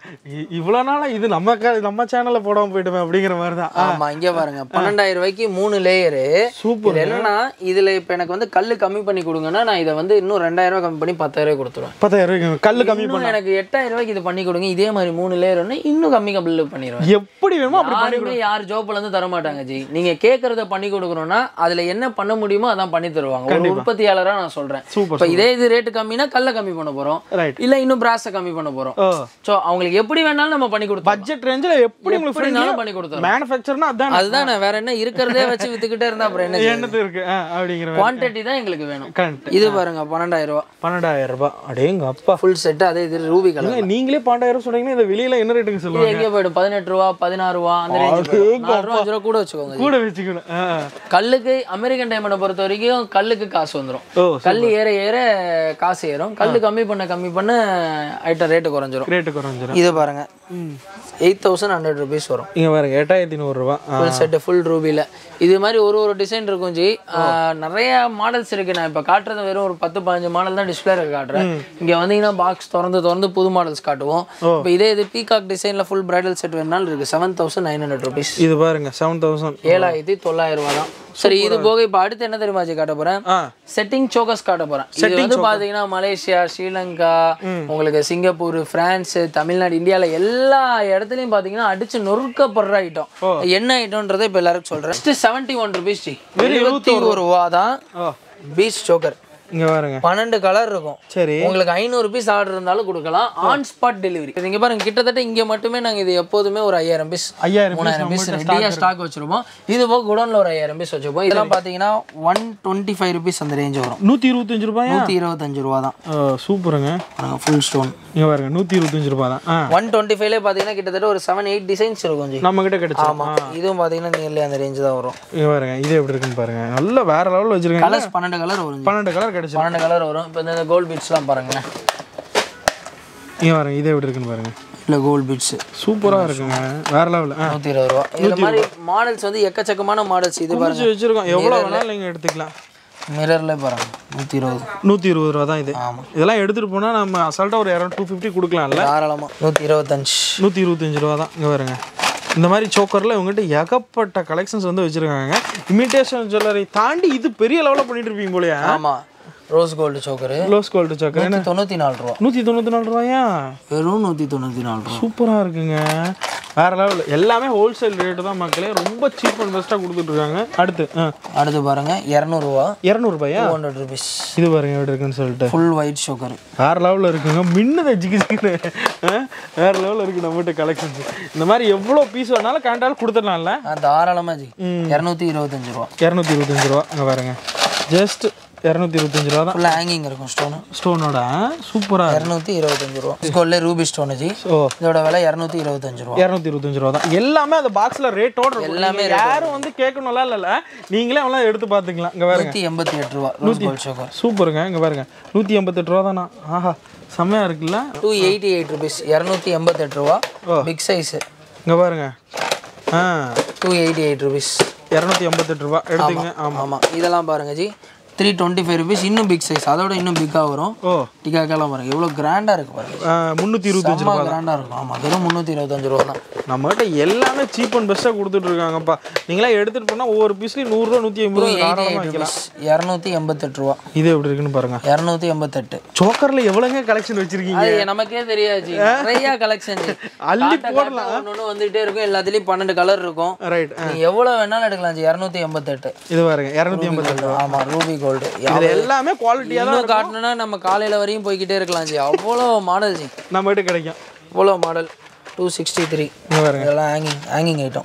இவ்வளோ நாளா இது நம்ம க- நம்ம சேனல்ல போடாம போயிட்டுமே அப்படிங்கிற மாதிரி தான் ஆமா இங்க பாருங்க பன்னெண்டாயிரம் ரூபாய்க்கு மூணு லேயரு சூப்பர் இது என்னன்னா இதுல இப்ப எனக்கு வந்து கல்லு கம்மி பண்ணி கொடுங்கன்னா நான் இதை வந்து இன்னும் ரெண்டாயிரம் ரூபாய் கம்மி பண்ணி பத்தாயிரம் ரூபாய் கொடுத்துருவேன் பத்தாயிரம் ரூபாய்க்கு கல்லு கம்மி இன்னும் எனக்கு எட்டாயிரம் ரூபாய்க்கு இது பண்ணி கொடுங்க இதே மாதிரி மூணு லேயர் ஒன்று இன்னும் கம்மி கம்மி பண்ணிடுவேன் எப்படி வேணுமோ அப்படி யாருமே யார் ஜோப்ல இருந்து தர மாட்டாங்க ஜி நீங்க கேக்குறத பண்ணி கொடுக்கணும்னா அதுல என்ன பண்ண முடியுமோ அதான் பண்ணி தருவாங்க ஒரு உற்பத்தியாளரா நான் சொல்றேன் சூப்பர் இப்ப இதே இது ரேட்டு கம்மினா கல்ல கம்மி பண்ண போறோம் ரைட் இல்ல இன்னும் பிராஸை கம்மி பண்ண போறோம் ஓ சோ அவங்களுக்கு எப்படி வேணாலும் நம்ம பண்ணி கொடுத்தோம் பட்ஜெட் ரேஞ்சில் எப்படி உங்களுக்கு எப்படினாலும் பண்ணி கொடுத்தோம் மேனுஃபேக்சர்னா அதான் அதுதான் வேற என்ன இருக்கிறதே வச்சு வித்துக்கிட்டே இருந்தா அப்புறம் என்ன என்னது இருக்கு ஆ, அப்படிங்கிற மாதிரி குவான்டிட்டி தான் எங்களுக்கு வேணும் கரெக்ட் இது பாருங்க பன்னெண்டாயிரம் ரூபாய் பன்னெண்டாயிரம் ரூபாய் அடேங்க அப்பா ஃபுல் செட் அதே இது ரூபி கலர் ஏங்க, நீங்களே பன்னெண்டாயிரம் சொன்னீங்கன்னா இந்த வெளியில என்ன ரேட்டுக்கு இது சொல்லுவாங்க எங்கே போயிடும் பதினெட்டு ரூபா பதினாறு ரூபா அந்த ரேஞ்ச் நாலு ரூபா அஞ்சு ரூபா கூட வச்சுக்கோங்க கூட வச்சுக்கணும் ஆ, ஆ. கல்லுக்கு அமெரிக்கன் டைமண்டை பொறுத்த வரைக்கும் கல்லுக்கு காசு வந்துடும் ஓ கல் ஏற ஏற காசு ஏறும் கல் கம்மி பண்ண கம்மி பண்ண ஐட்டம் ரேட்டு குறைஞ்சிரும் ரேட்டு குறைஞ்சிரும் இது பாருங்க எயிட் தௌசண்ட் ஹண்ட்ரட் ருபீஸ் வரும் இங்க பாருங்க எட்டாயிரத்தி நூறுரூவா ஃபுல் செட்டு ஃபுல் ரூபியில் இது மாதிரி ஒரு ஒரு டிசைன் இருக்கும் ஜி ஆஹ் நிறைய மாடல்ஸ் இருக்கு நான் இப்போ காட்டுறது வெறும் ஒரு பத்து பதினஞ்சு மாடல் தான் டிஸ்பிளேல காட்டுறேன் இங்க வந்தீங்கன்னா பாக்ஸ் திறந்து திறந்து புது மாடல்ஸ் காட்டுவோம் இப்போ இதே இது பீகாக் டிசைன்ல ஃபுல் பிரைடல் செட் வேணாலும் இருக்கு seven thousand nine hundred rupees இது பாருங்க செவன் தௌசண்ட் ஏழாயிரத்தி தொள்ளாயிரம் ரூபா தான் சரி இது போக இப்போ அடுத்து என்ன தெரியுமா ஜி காட்ட போறேன் ஆ செட்டிங் சோக்கஸ் காட்ட போறேன் இது வந்து பாத்தீங்கன்னா மலேசியா ஸ்ரீலங்கா உங்களுக்கு சிங்கப்பூர் பிரான்ஸ் தமிழ்நாடு இந்தியால எல்லா இடத்துலயும் பாத்தீங்கன்னா அடிச்சு நொறுக்கப்படுற ஐட்டம் என்ன ஐட்டம்ன்றதை இப்ப எல்லாருக்கும் சொல்றேன் first seventy one rupees ji இருபத்தி ஒரு ரூபா தான் ஓ பீச் சோக்கர் இங்க பாருங்க பன்னெண்டு கலர் இருக்கும் சரி உங்களுக்கு ஐநூறு பீஸ் ஆர்டர் இருந்தாலும் கொடுக்கலாம் ஆன் ஸ்பாட் டெலிவரி நீங்க பாருங்க கிட்டத்தட்ட இங்க மட்டுமே நாங்க இது எப்போதுமே ஒரு ஐயாயிரம் பீஸ் ஐயாயிரம் மூணாயிரம் பீஸ் ரெடியாக ஸ்டாக் வச்சிருப்போம் இது போக குடோன்ல ஒரு ஐயாயிரம் பீஸ் வச்சிருப்போம் இதெல்லாம் பாத்தீங்கன்னா ஒன் டுவெண்ட்டி ஃபைவ் ருபீஸ் அந்த ரேஞ்ச் வரும் நூத்தி இருபத்தஞ்சு ரூபாயா நூற்றி இருபத்தஞ்சு ரூபா தான் ஓ, சூப்பருங்க ஃபுல் ஸ்டோன் இங்க பாருங்க நூத்தி இருபத்தஞ்சு ரூபாய் தான் ஆ ஒன் டுவெண்ட்டி ஃபைவ்ல பார்த்தீங்கன்னா கிட்டத்தட்ட ஒரு செவன் எயிட் டிசைன்ஸ் இருக்கும் ஜி நம்ம கிட்ட கிடைச்சா ஆமா இதுவும் பார்த்தீங்கன்னா நியர்லி அந்த ரேஞ்ச் தான் வரும் இங்க பாருங்க இது எப்படி இருக்குன்னு பாருங்க நல்ல வேற லெவல்ல வச்சிருக்காங்க கலர்ஸ் பன்னெண்டு கலர் வரும் ஜி. பன்னெண்டு கலர் கிடைச்சு பன்னெண்டு கலர் வரும் இப்போ இந்த கோல்ட் பீட்ஸ்லாம் பாருங்களேன் இங்க பாருங்க இது எப்படி இருக்குன்னு பாருங்க இல்லை கோல்ட் பீட்ஸ் சூப்பரா இருக்குங்க வேற லெவல் ஆ நூற்றி இருபது ரூபா இந்த மாதிரி மாடல்ஸ் வந்து எக்கச்சக்கமான மாடல்ஸ் இது பாருங்க வச்சு வச்சிருக்கோம் எவ்வளவு வேணாலும் நீங்க எடுத்துக்கலாம் மிரர்ல பாருங்க நூற்றி இருபது நூத்தி இருபது ரூபா தான் இது ஆமா. இதெல்லாம் எடுத்துட்டு போனா நம்ம அசால்ட்டா ஒரு இரநூறு டூ ஃபிஃப்டி கொடுக்கலாம்ல தாராளமாக நூற்றி இருபத்தஞ்சு நூற்றி இருபத்தஞ்சு ரூபா தான் இங்கே பாருங்க இந்த மாதிரி சோக்கரில் இவங்ககிட்ட ஏகப்பட்ட கலெக்ஷன்ஸ் வந்து வச்சுருக்காங்க இமிட்டேஷன் ஜுவல்லரி தாண்டி இது பெரிய லெவலில் பண்ணிட்டு இருப்பீங்க போலயா ஆமா rose gold choker close gold choker என்ன தொண்ணூற்றி நாலு ரூபா நூற்றி தொண்ணூற்றி நாலு ரூபாயா வெறும் நூற்றி தொண்ணூற்றி நாலு ரூபா சூப்பராக இருக்குங்க வேற லெவல் எல்லாமே ஹோல்சேல் ரேட்டு தான் மக்களே ரொம்ப சீப் அண்ட் பெஸ்ட்டாக கொடுத்துட்ருக்காங்க அடுத்து ஆ அடுத்து பாருங்க இரநூறுவா இரநூறுபாயா டூ ஹண்ட்ரட் ருபீஸ் இது பாருங்க எப்படி இருக்குன்னு சொல்லிட்டு ஃபுல் ஒயிட் சோக்கர் வேற லெவலில் இருக்குங்க மின்னுது ஜிகி ஜிகின்னு ஆ? வேற லெவலில் இருக்கு நம்மகிட்ட கலெக்ஷன்ஸ் இந்த மாதிரி எவ்வளோ பீஸ் வேணாலும் கண்டாலும் கொடுத்துடலாம்ல தாராளமாக ஜி இரநூத்தி இருபத்தஞ்சு ரூபா இரநூத்தி இருபத்தஞ்சு ரூபா இங்கே பாருங்க ஜஸ்ட் இரநூத்தி இருபத்தஞ்சு ரூபா தான் ஃபுல்லாக ஹேங்கிங் இருக்கும் ஸ்டோனு ஸ்டோனோட சூப்பராக இரநூத்தி இருபத்தஞ்சு ரூபா கோல்ட்ல ரூபி ஸ்டோன் ஜி ஓ இதோட விலை இரநூத்தி இருபத்தஞ்சு ரூபா இரநூத்தி இருபத்தஞ்சு ரூபா தான் எல்லாமே அந்த பாக்ஸில் ரேட்டோட இருக்கும் எல்லாமே நீங்க யாரும் வந்து கேட்கணும்லாம் இல்லைல்ல நீங்களே எல்லாம் எடுத்து பார்த்துக்கலாம் இங்கே பாருங்க நூற்றி எண்பத்தி எட்டு ரூபா ரோஸ் கோல்ட் சுகர் சூப்பருங்க இங்கே பாருங்க நூற்றி எண்பத்தெட்டு ரூபா தானா ஆஹா செம்மையா இருக்குல்ல டூ எயிட்டி எயிட் ருபீஸ் இரநூத்தி எண்பத்தெட்டு ரூபா பிக் சைஸு இங்கே பாருங்க ஆ டூ எயிட்டி எயிட் ருபீஸ் இரநூத்தி எண்பத்தெட்டு ரூபா எடுத்துங்க ஆமாம் ஆமாம் இதெல்லாம் பாருங்க ji three twenty five rupees இன்னும் பிக் சைஸ் அதோட இன்னும் பிக்காக வரும் ஓ டிக்காக்கெல்லாம் பாருங்க எவ்வளோ கிராண்டாக இருக்கு பாருங்க முந்நூற்றி இருபத்தஞ்சு செம்ம கிராண்டாக இருக்கும் ஆமாம் வெறும் முந்நூற்றி இருபத்தஞ்சு ரூபா தான் நம்மகிட்ட எல்லாமே சீப் அண்ட் பெஸ்ட்டாக கொடுத்துட்டு இருக்காங்கப்பா நீங்களா எடுத்துகிட்டு போனால் ஒவ்வொரு பீஸ்லையும் நூறுரூவா நூற்றி ஐம்பது ரூபா தாராளமாக வைக்கலாம் இரநூத்தி எண்பத்தெட்டு ரூபா இது எப்படி இருக்குன்னு பாருங்க இரநூத்தி எண்பத்தெட்டு சோக்கரில் எவ்வளோங்க கலெக்ஷன் வச்சிருக்கீங்க அது நமக்கே தெரியாது நிறைய கலெக்ஷன் அள்ளி போடலாம் ஒன்று வந்துகிட்டே இருக்கும் எல்லாத்துலேயும் பன்னெண்டு கலர் இருக்கும் ரைட் நீ எவ்வளோ வேணாலும் எடுக்கலாம் ஜி இரநூத்தி எண்பத்தெட்டு இது பாருங்க இரநூத்தி எண்பது ஆமாம் ரூபி கோல்டு இது எல்லாமே குவாலிட்டியாக தான் இன்னும் காட்டணும்னா நம்ம காலையில் வரையும் போய்கிட்டே இருக்கலாம் ஜி அவ்வளோ மாடல் ஜி நம்மகிட்ட கிடைக்கும் அவ்வளோ மாடல் டூ சிக்ஸ்டி த்ரீ இங்கே பாருங்க இதெல்லாம் ஹேங்கிங் ஹேங்கிங் ஐட்டம்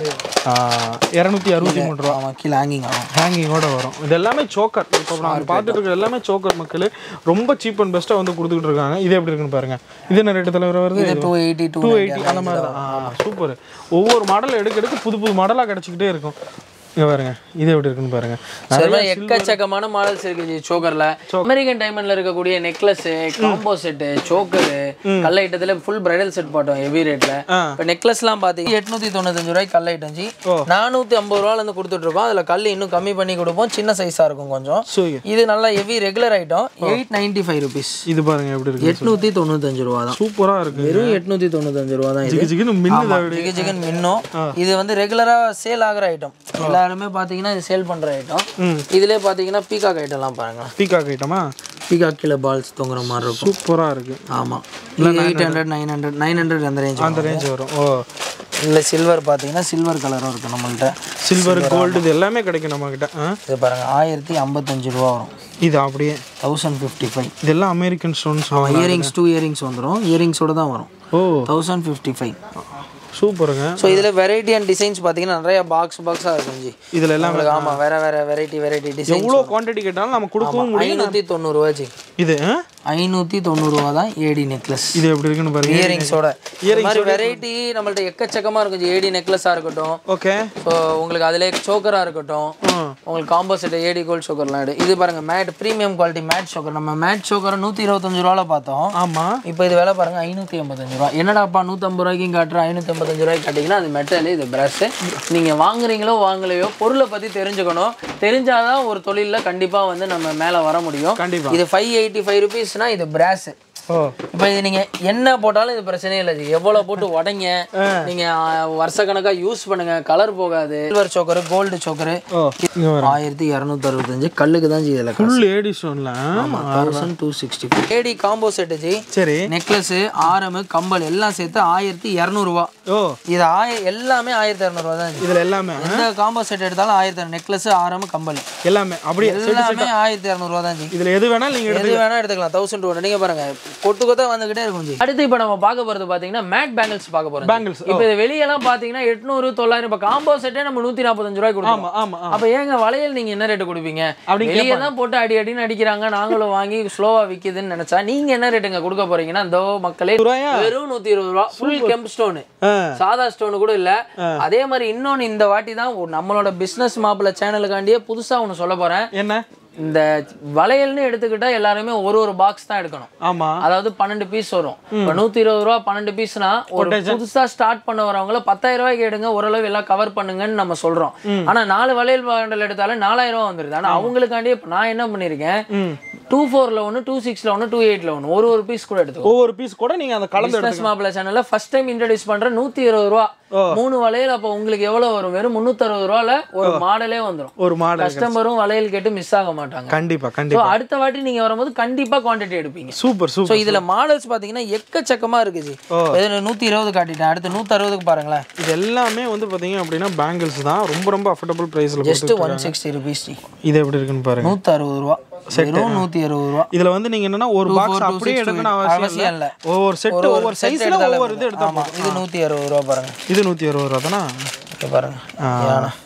இரநூத்தி அறுபத்தி மூணு ரூபா ஆமாம் கீழே ஹேங்கிங் ஆகும் ஹேங்கிங்கோட வரும் இது எல்லாமே சோக்கர் இப்போ நாங்கள் பார்த்துட்டு இருக்கிற எல்லாமே சோக்கர் மக்கள் ரொம்ப சீப் அண்ட் பெஸ்ட்டாக வந்து கொடுத்துக்கிட்டு இருக்காங்க இது எப்படி இருக்குன்னு பாருங்க இது என்ன ரேட்டு தலைவர் வருது இது two eighty two two eighty அந்த மாதிரி தான் சூப்பர் ஒவ்வொரு மாடல் எடுக்க எடுக்க புது புது மாடலாக கிடச்சிக்கிட்டே இருக்கும் இங்கே பாருங்க இது எப்படி இருக்குன்னு பாருங்க நிறைய எக்கச்சக்கமான மாடல்ஸ் இருக்கு ஜி சோக்கர்ல அமெரிக்கன் டைமண்ட்ல இருக்கக்கூடிய நெக்லஸ் காம்போ செட் சோக்கர் கல் ஐட்டத்துல ஃபுல் பிரைடல் செட் போட்டோம் ஹெவி ரேட்ல ஆ. இப்போ நெக்லஸ்லாம் பார்த்தீங்கன்னா எட்நூத்தி தொண்ணூத்தஞ்சு ரூபாய்க்கு கல் ஐட்டம் ஜி நானூத்தி ஐம்பது ரூபால இருந்து கொடுத்துட்டு இருக்கோம் அதுல கல் இன்னும் கம்மி பண்ணி கொடுப்போம் சின்ன சைஸா இருக்கும் கொஞ்சம் ஸோ இது நல்லா heavy regular item eight ninety five rupees இது பாருங்க எப்படி இருக்கு எட்நூத்தி தொண்ணூத்தஞ்சு ரூபா தான் சூப்பராக இருக்கு வெறும் எட்நூத்தி தொண்ணூத்தஞ்சு ரூபா தான் இது ஜிகு ஜிகுன்னு மின்னுது ஆமா, ஜிகு ஜிகுன்னு மின்னும் இது வந்து ரெகுலரா சேல் ஆகுற ஐட்டம் எல்லாருமே பாத்தீங்கன்னா இது சேல் பண்ற ஐட்டம் ம். இதுலயே பாத்தீங்கன்னா பீகாக் ஐட்டம்லாம் பாருங்க பீகாக் ஐட்டமா பீகாக் கீழே பால்ஸ் தொங்குற மாதிரி இருக்கும் சூப்பராக இருக்கு ஆமா eight hundred nine hundred nine hundred அந்த ரேஞ்ச் அந்த ரேஞ்ச் வரும் ஓ இல்ல சில்வர் பாத்தீங்கன்னா சில்வர் கலரும் இருக்கு நம்மள்ட்ட சில்வர் கோல்டு இது எல்லாமே கிடைக்கும் நம்மக்கிட்ட ஆ இது பாருங்க ஆயிரத்தி ஐம்பத்தஞ்சு ரூபா வரும் இது அப்படியே தௌசண்ட் ஃபிஃப்டி ஃபைவ் இதெல்லாம் American stones earrings two earrings வந்துடும் இயரிங்ஸோட தான் வரும் ஓ தௌசண்ட் ஃபிஃப்டி ஃபைவ் சூப்பருங்க ஸோ இதில் வெரைட்டி அண்ட் டிசைன்ஸ் பார்த்தீங்கன்னா நிறைய பாக்ஸ் பாக்ஸாக இருக்கும் ஜி இதில் எல்லாம் உங்களுக்கு ஆமாம் வேற வேற வெரைட்டி வெரைட்டி டிசைன் எவ்வளோ குவான்டிட்டி கேட்டாலும் நம்ம கொடுக்கவும் முடியும் ஐநூற்றி தொண்ணூறுரூவா ஜி இது ஆ? ஐநூற்றி தொண்ணூறுரூவா தான் ஏடி நெக்லஸ் இது எப்படி இருக்குன்னு பாருங்க இயரிங்ஸோட இந்த மாதிரி வெரைட்டி நம்மள்ட்ட எக்கச்சக்கமாக இருக்கும் ஜி ஏடி நெக்லஸாக இருக்கட்டும் ஓகே ஸோ உங்களுக்கு அதிலே சோக்கராக இருக்கட்டும் ம் உங்களுக்கு காம்போ செட் ஏடி கோல்ட் சோக்கர்லாம் எடு இது பாருங்க matte premium quality matte choker நம்ம மேட் சோக்கரை நூற்றி இருபத்தஞ்சு ரூபால பார்த்தோம் ஆமாம் இப்போ இது விலை பாருங்க ஐநூற்றி எண்பத்தஞ்சு ரூபா என்னடாப்பா நூற்றம்பது ரூபாய்க்கும் காட்டுற ஐநூற்றி எண்பத்தஞ்சு ரூபாய்க்கு காட்டிங்கன்னா அது மெட்டல் இது பிரஷ் நீங்கள் வாங்குறீங்களோ வாங்கலையோ பொருளை பற்றி தெரிஞ்சுக்கணும் தெரிஞ்சாதான் ஒரு தொழிலில் கண்டிப்பாக வந்து நம்ம மேலே வர முடியும் கண்டிப்பா. இது ஃபைவ் எயிட்டி ஃபைவ் ருபீஸ்னா இது பிராஸ் ஓ இப்போ இது நீங்க என்ன போட்டாலும் இது பிரச்சனையே இல்லை ஜி எவ்வளவு போட்டு உடைங்க நீங்க வருஷக்கணக்கா யூஸ் பண்ணுங்க கலர் போகாது சில்வர் சோக்கரு கோல்டு சோக்கரு ஓ இங்கே வர ஆயிரத்தி இரநூத்தி அறுபத்தஞ்சு கல்லுக்கு தான் ஜி இதில் ஃபுல் ஏடி ஸ்டோனில் thousand two sixty AD combo set ji சரி நெக்லஸ் ஆரமு கம்பல் எல்லாம் சேர்த்து ஆயிரத்தி இரநூறுவா ஓ இது ஆய எல்லாமே ஆயிரத்தி இரநூறுவா தான் ஜி இதில் எல்லாமே எந்த காம்போ செட் எடுத்தாலும் ஆயிரத்தி நெக்லஸ் ஆரமு கம்பல் எல்லாமே அப்படியே எல்லாமே ஆயிரத்தி இரநூறுவா தான் ஜி இதில் எது வேணாலும் நீங்கள் எது வேணா எடுத்துக்கலாம் தௌசண்ட் டூ நீங்க பாருங்க கொட்டு கொத்தா வந்துகிட்டே இருக்கும் ஜி அடுத்து இப்போ நம்ம பார்க்க போறது பாத்தீங்கன்னா மேட் பேங்கிள்ஸ் பார்க்க போறோம் Bangles, இப்போ இது வெளியெல்லாம் பாத்தீங்கன்னா எட்நூறு தொள்ளாயிரம் இப்போ காம்போ செட்டே நம்ம நூத்தி நாற்பத்தஞ்சு ரூபாய் கொடுப்போம் ஆமாம் ஆமாம் அப்ப ஏங்க வளையல் நீங்க என்ன ரேட்டு கொடுப்பீங்க அப்படின்னு வெளியே தான் போட்டு அடி அடின்னு அடிக்கிறாங்க நாங்களும் வாங்கி ஸ்லோவா விக்குதுன்னு நினைச்சா நீங்க என்ன ரேட்டுங்க கொடுக்க போறீங்கன்னா இந்த மக்களே ரூபாயா? வெறும் நூத்தி இருபது ரூபா ஃபுல் கெம்ப் ஸ்டோனு ஆ சாதா ஸ்டோன் கூட இல்ல அதே மாதிரி இன்னொன்னு இந்த வாட்டி தான் ஒரு நம்மளோட பிசினஸ் மாப்பிள்ள சேனலுக்காண்டியே புதுசா ஒன்னு சொல்ல போறேன் என்ன இந்த வளையல்னு எடுத்துக்கிட்டா எல்லாருமே ஒரு ஒரு பாக்ஸ் தான் எடுக்கணும் ஆமாம் அதாவது பன்னெண்டு பீஸ் வரும் இப்போ நூத்தி இருபது ரூபா பன்னெண்டு பீஸ்னா ஒரு புதுசா ஸ்டார்ட் பண்ண வரவங்கள பத்தாயிரம் ரூபாய்க்கு எடுங்க ஓரளவு எல்லாம் கவர் பண்ணுங்கன்னு நம்ம சொல்றோம் ஆனா நாலு வளையல் பாண்டல் எடுத்தாலும் நாலாயிரம் ரூபா வந்துருது ஆனா அவங்களுக்காண்டி இப்ப நான் என்ன பண்ணிருக்கேன் டூ ஃபோர்ல ஒன்று டூ சிக்ஸ்ல ஒன்று டூ எயிட்ல ஒன்று ஒரு ஒரு பீஸ் கூட எடுத்துக்கோ ஒவ்வொரு பீஸ் கூட நீங்கள் அந்த கலந்து பிசினஸ் மாப்பிள்ள சேனல்ல ஃபர்ஸ்ட் டைம் இன்ட்ரடியூஸ் பண்ற நூத்தி இருபது ரூபா மூணு வளையல் அப்போ உங்களுக்கு எவ்வளவு வரும் வெறும் முன்னூத்தி அறுபது ரூபால ஒரு மாடலே வந்துரும் ஒரு மாடல் கஸ்டமரும் வளையல் கேட்டு மிஸ் ஆக மாட்டாங்க கண்டிப்பாக ஸோ கண்டிப்பாக அடுத்த வாட்டி நீங்க வரும்போது கண்டிப்பா குவாண்டிட்டி எடுப்பீங்க சூப்பர் ஸோ சூப்பர் இதுல மாடல்ஸ் பாத்தீங்கன்னா எக்கச்சக்கமா இருக்குது இதுல நூத்தி இருபது காட்டிட்டேன் அடுத்து நூத்தி அறுபதுக்கு பாருங்களேன் இது எல்லாமே வந்து பார்த்தீங்க அப்படின்னா பேங்கிள்ஸ் தான் ரொம்ப ரொம்ப அஃபோர்டபுள் ப்ரைஸில் ஜஸ்ட் ஒன் சிக்ஸ்டி ருபீஸ் இது எப்படி இருக்குன்னு பாருங்க நூத்தி அறுபது ரூபா வெறும் நூத்தி அறுபது ரூபா இதுல வந்து நீங்க என்னன்னா ஒரு பாக்ஸ் two, அப்படியே six, எடுக்கணும் two, அவசியம் அவசியம் இல்ல இல்ல. ஒவ்வொரு செட் ஒரு ஒவ்வொரு set சைஸ்ல எடுத்தாலே ஒவ்வொரு இது எடுத்தா ஆமா இது நூத்தி அறுபது ரூபா பாருங்க இது நூத்தி அறுபது ரூபா தானா இங்க பாருங்க யானை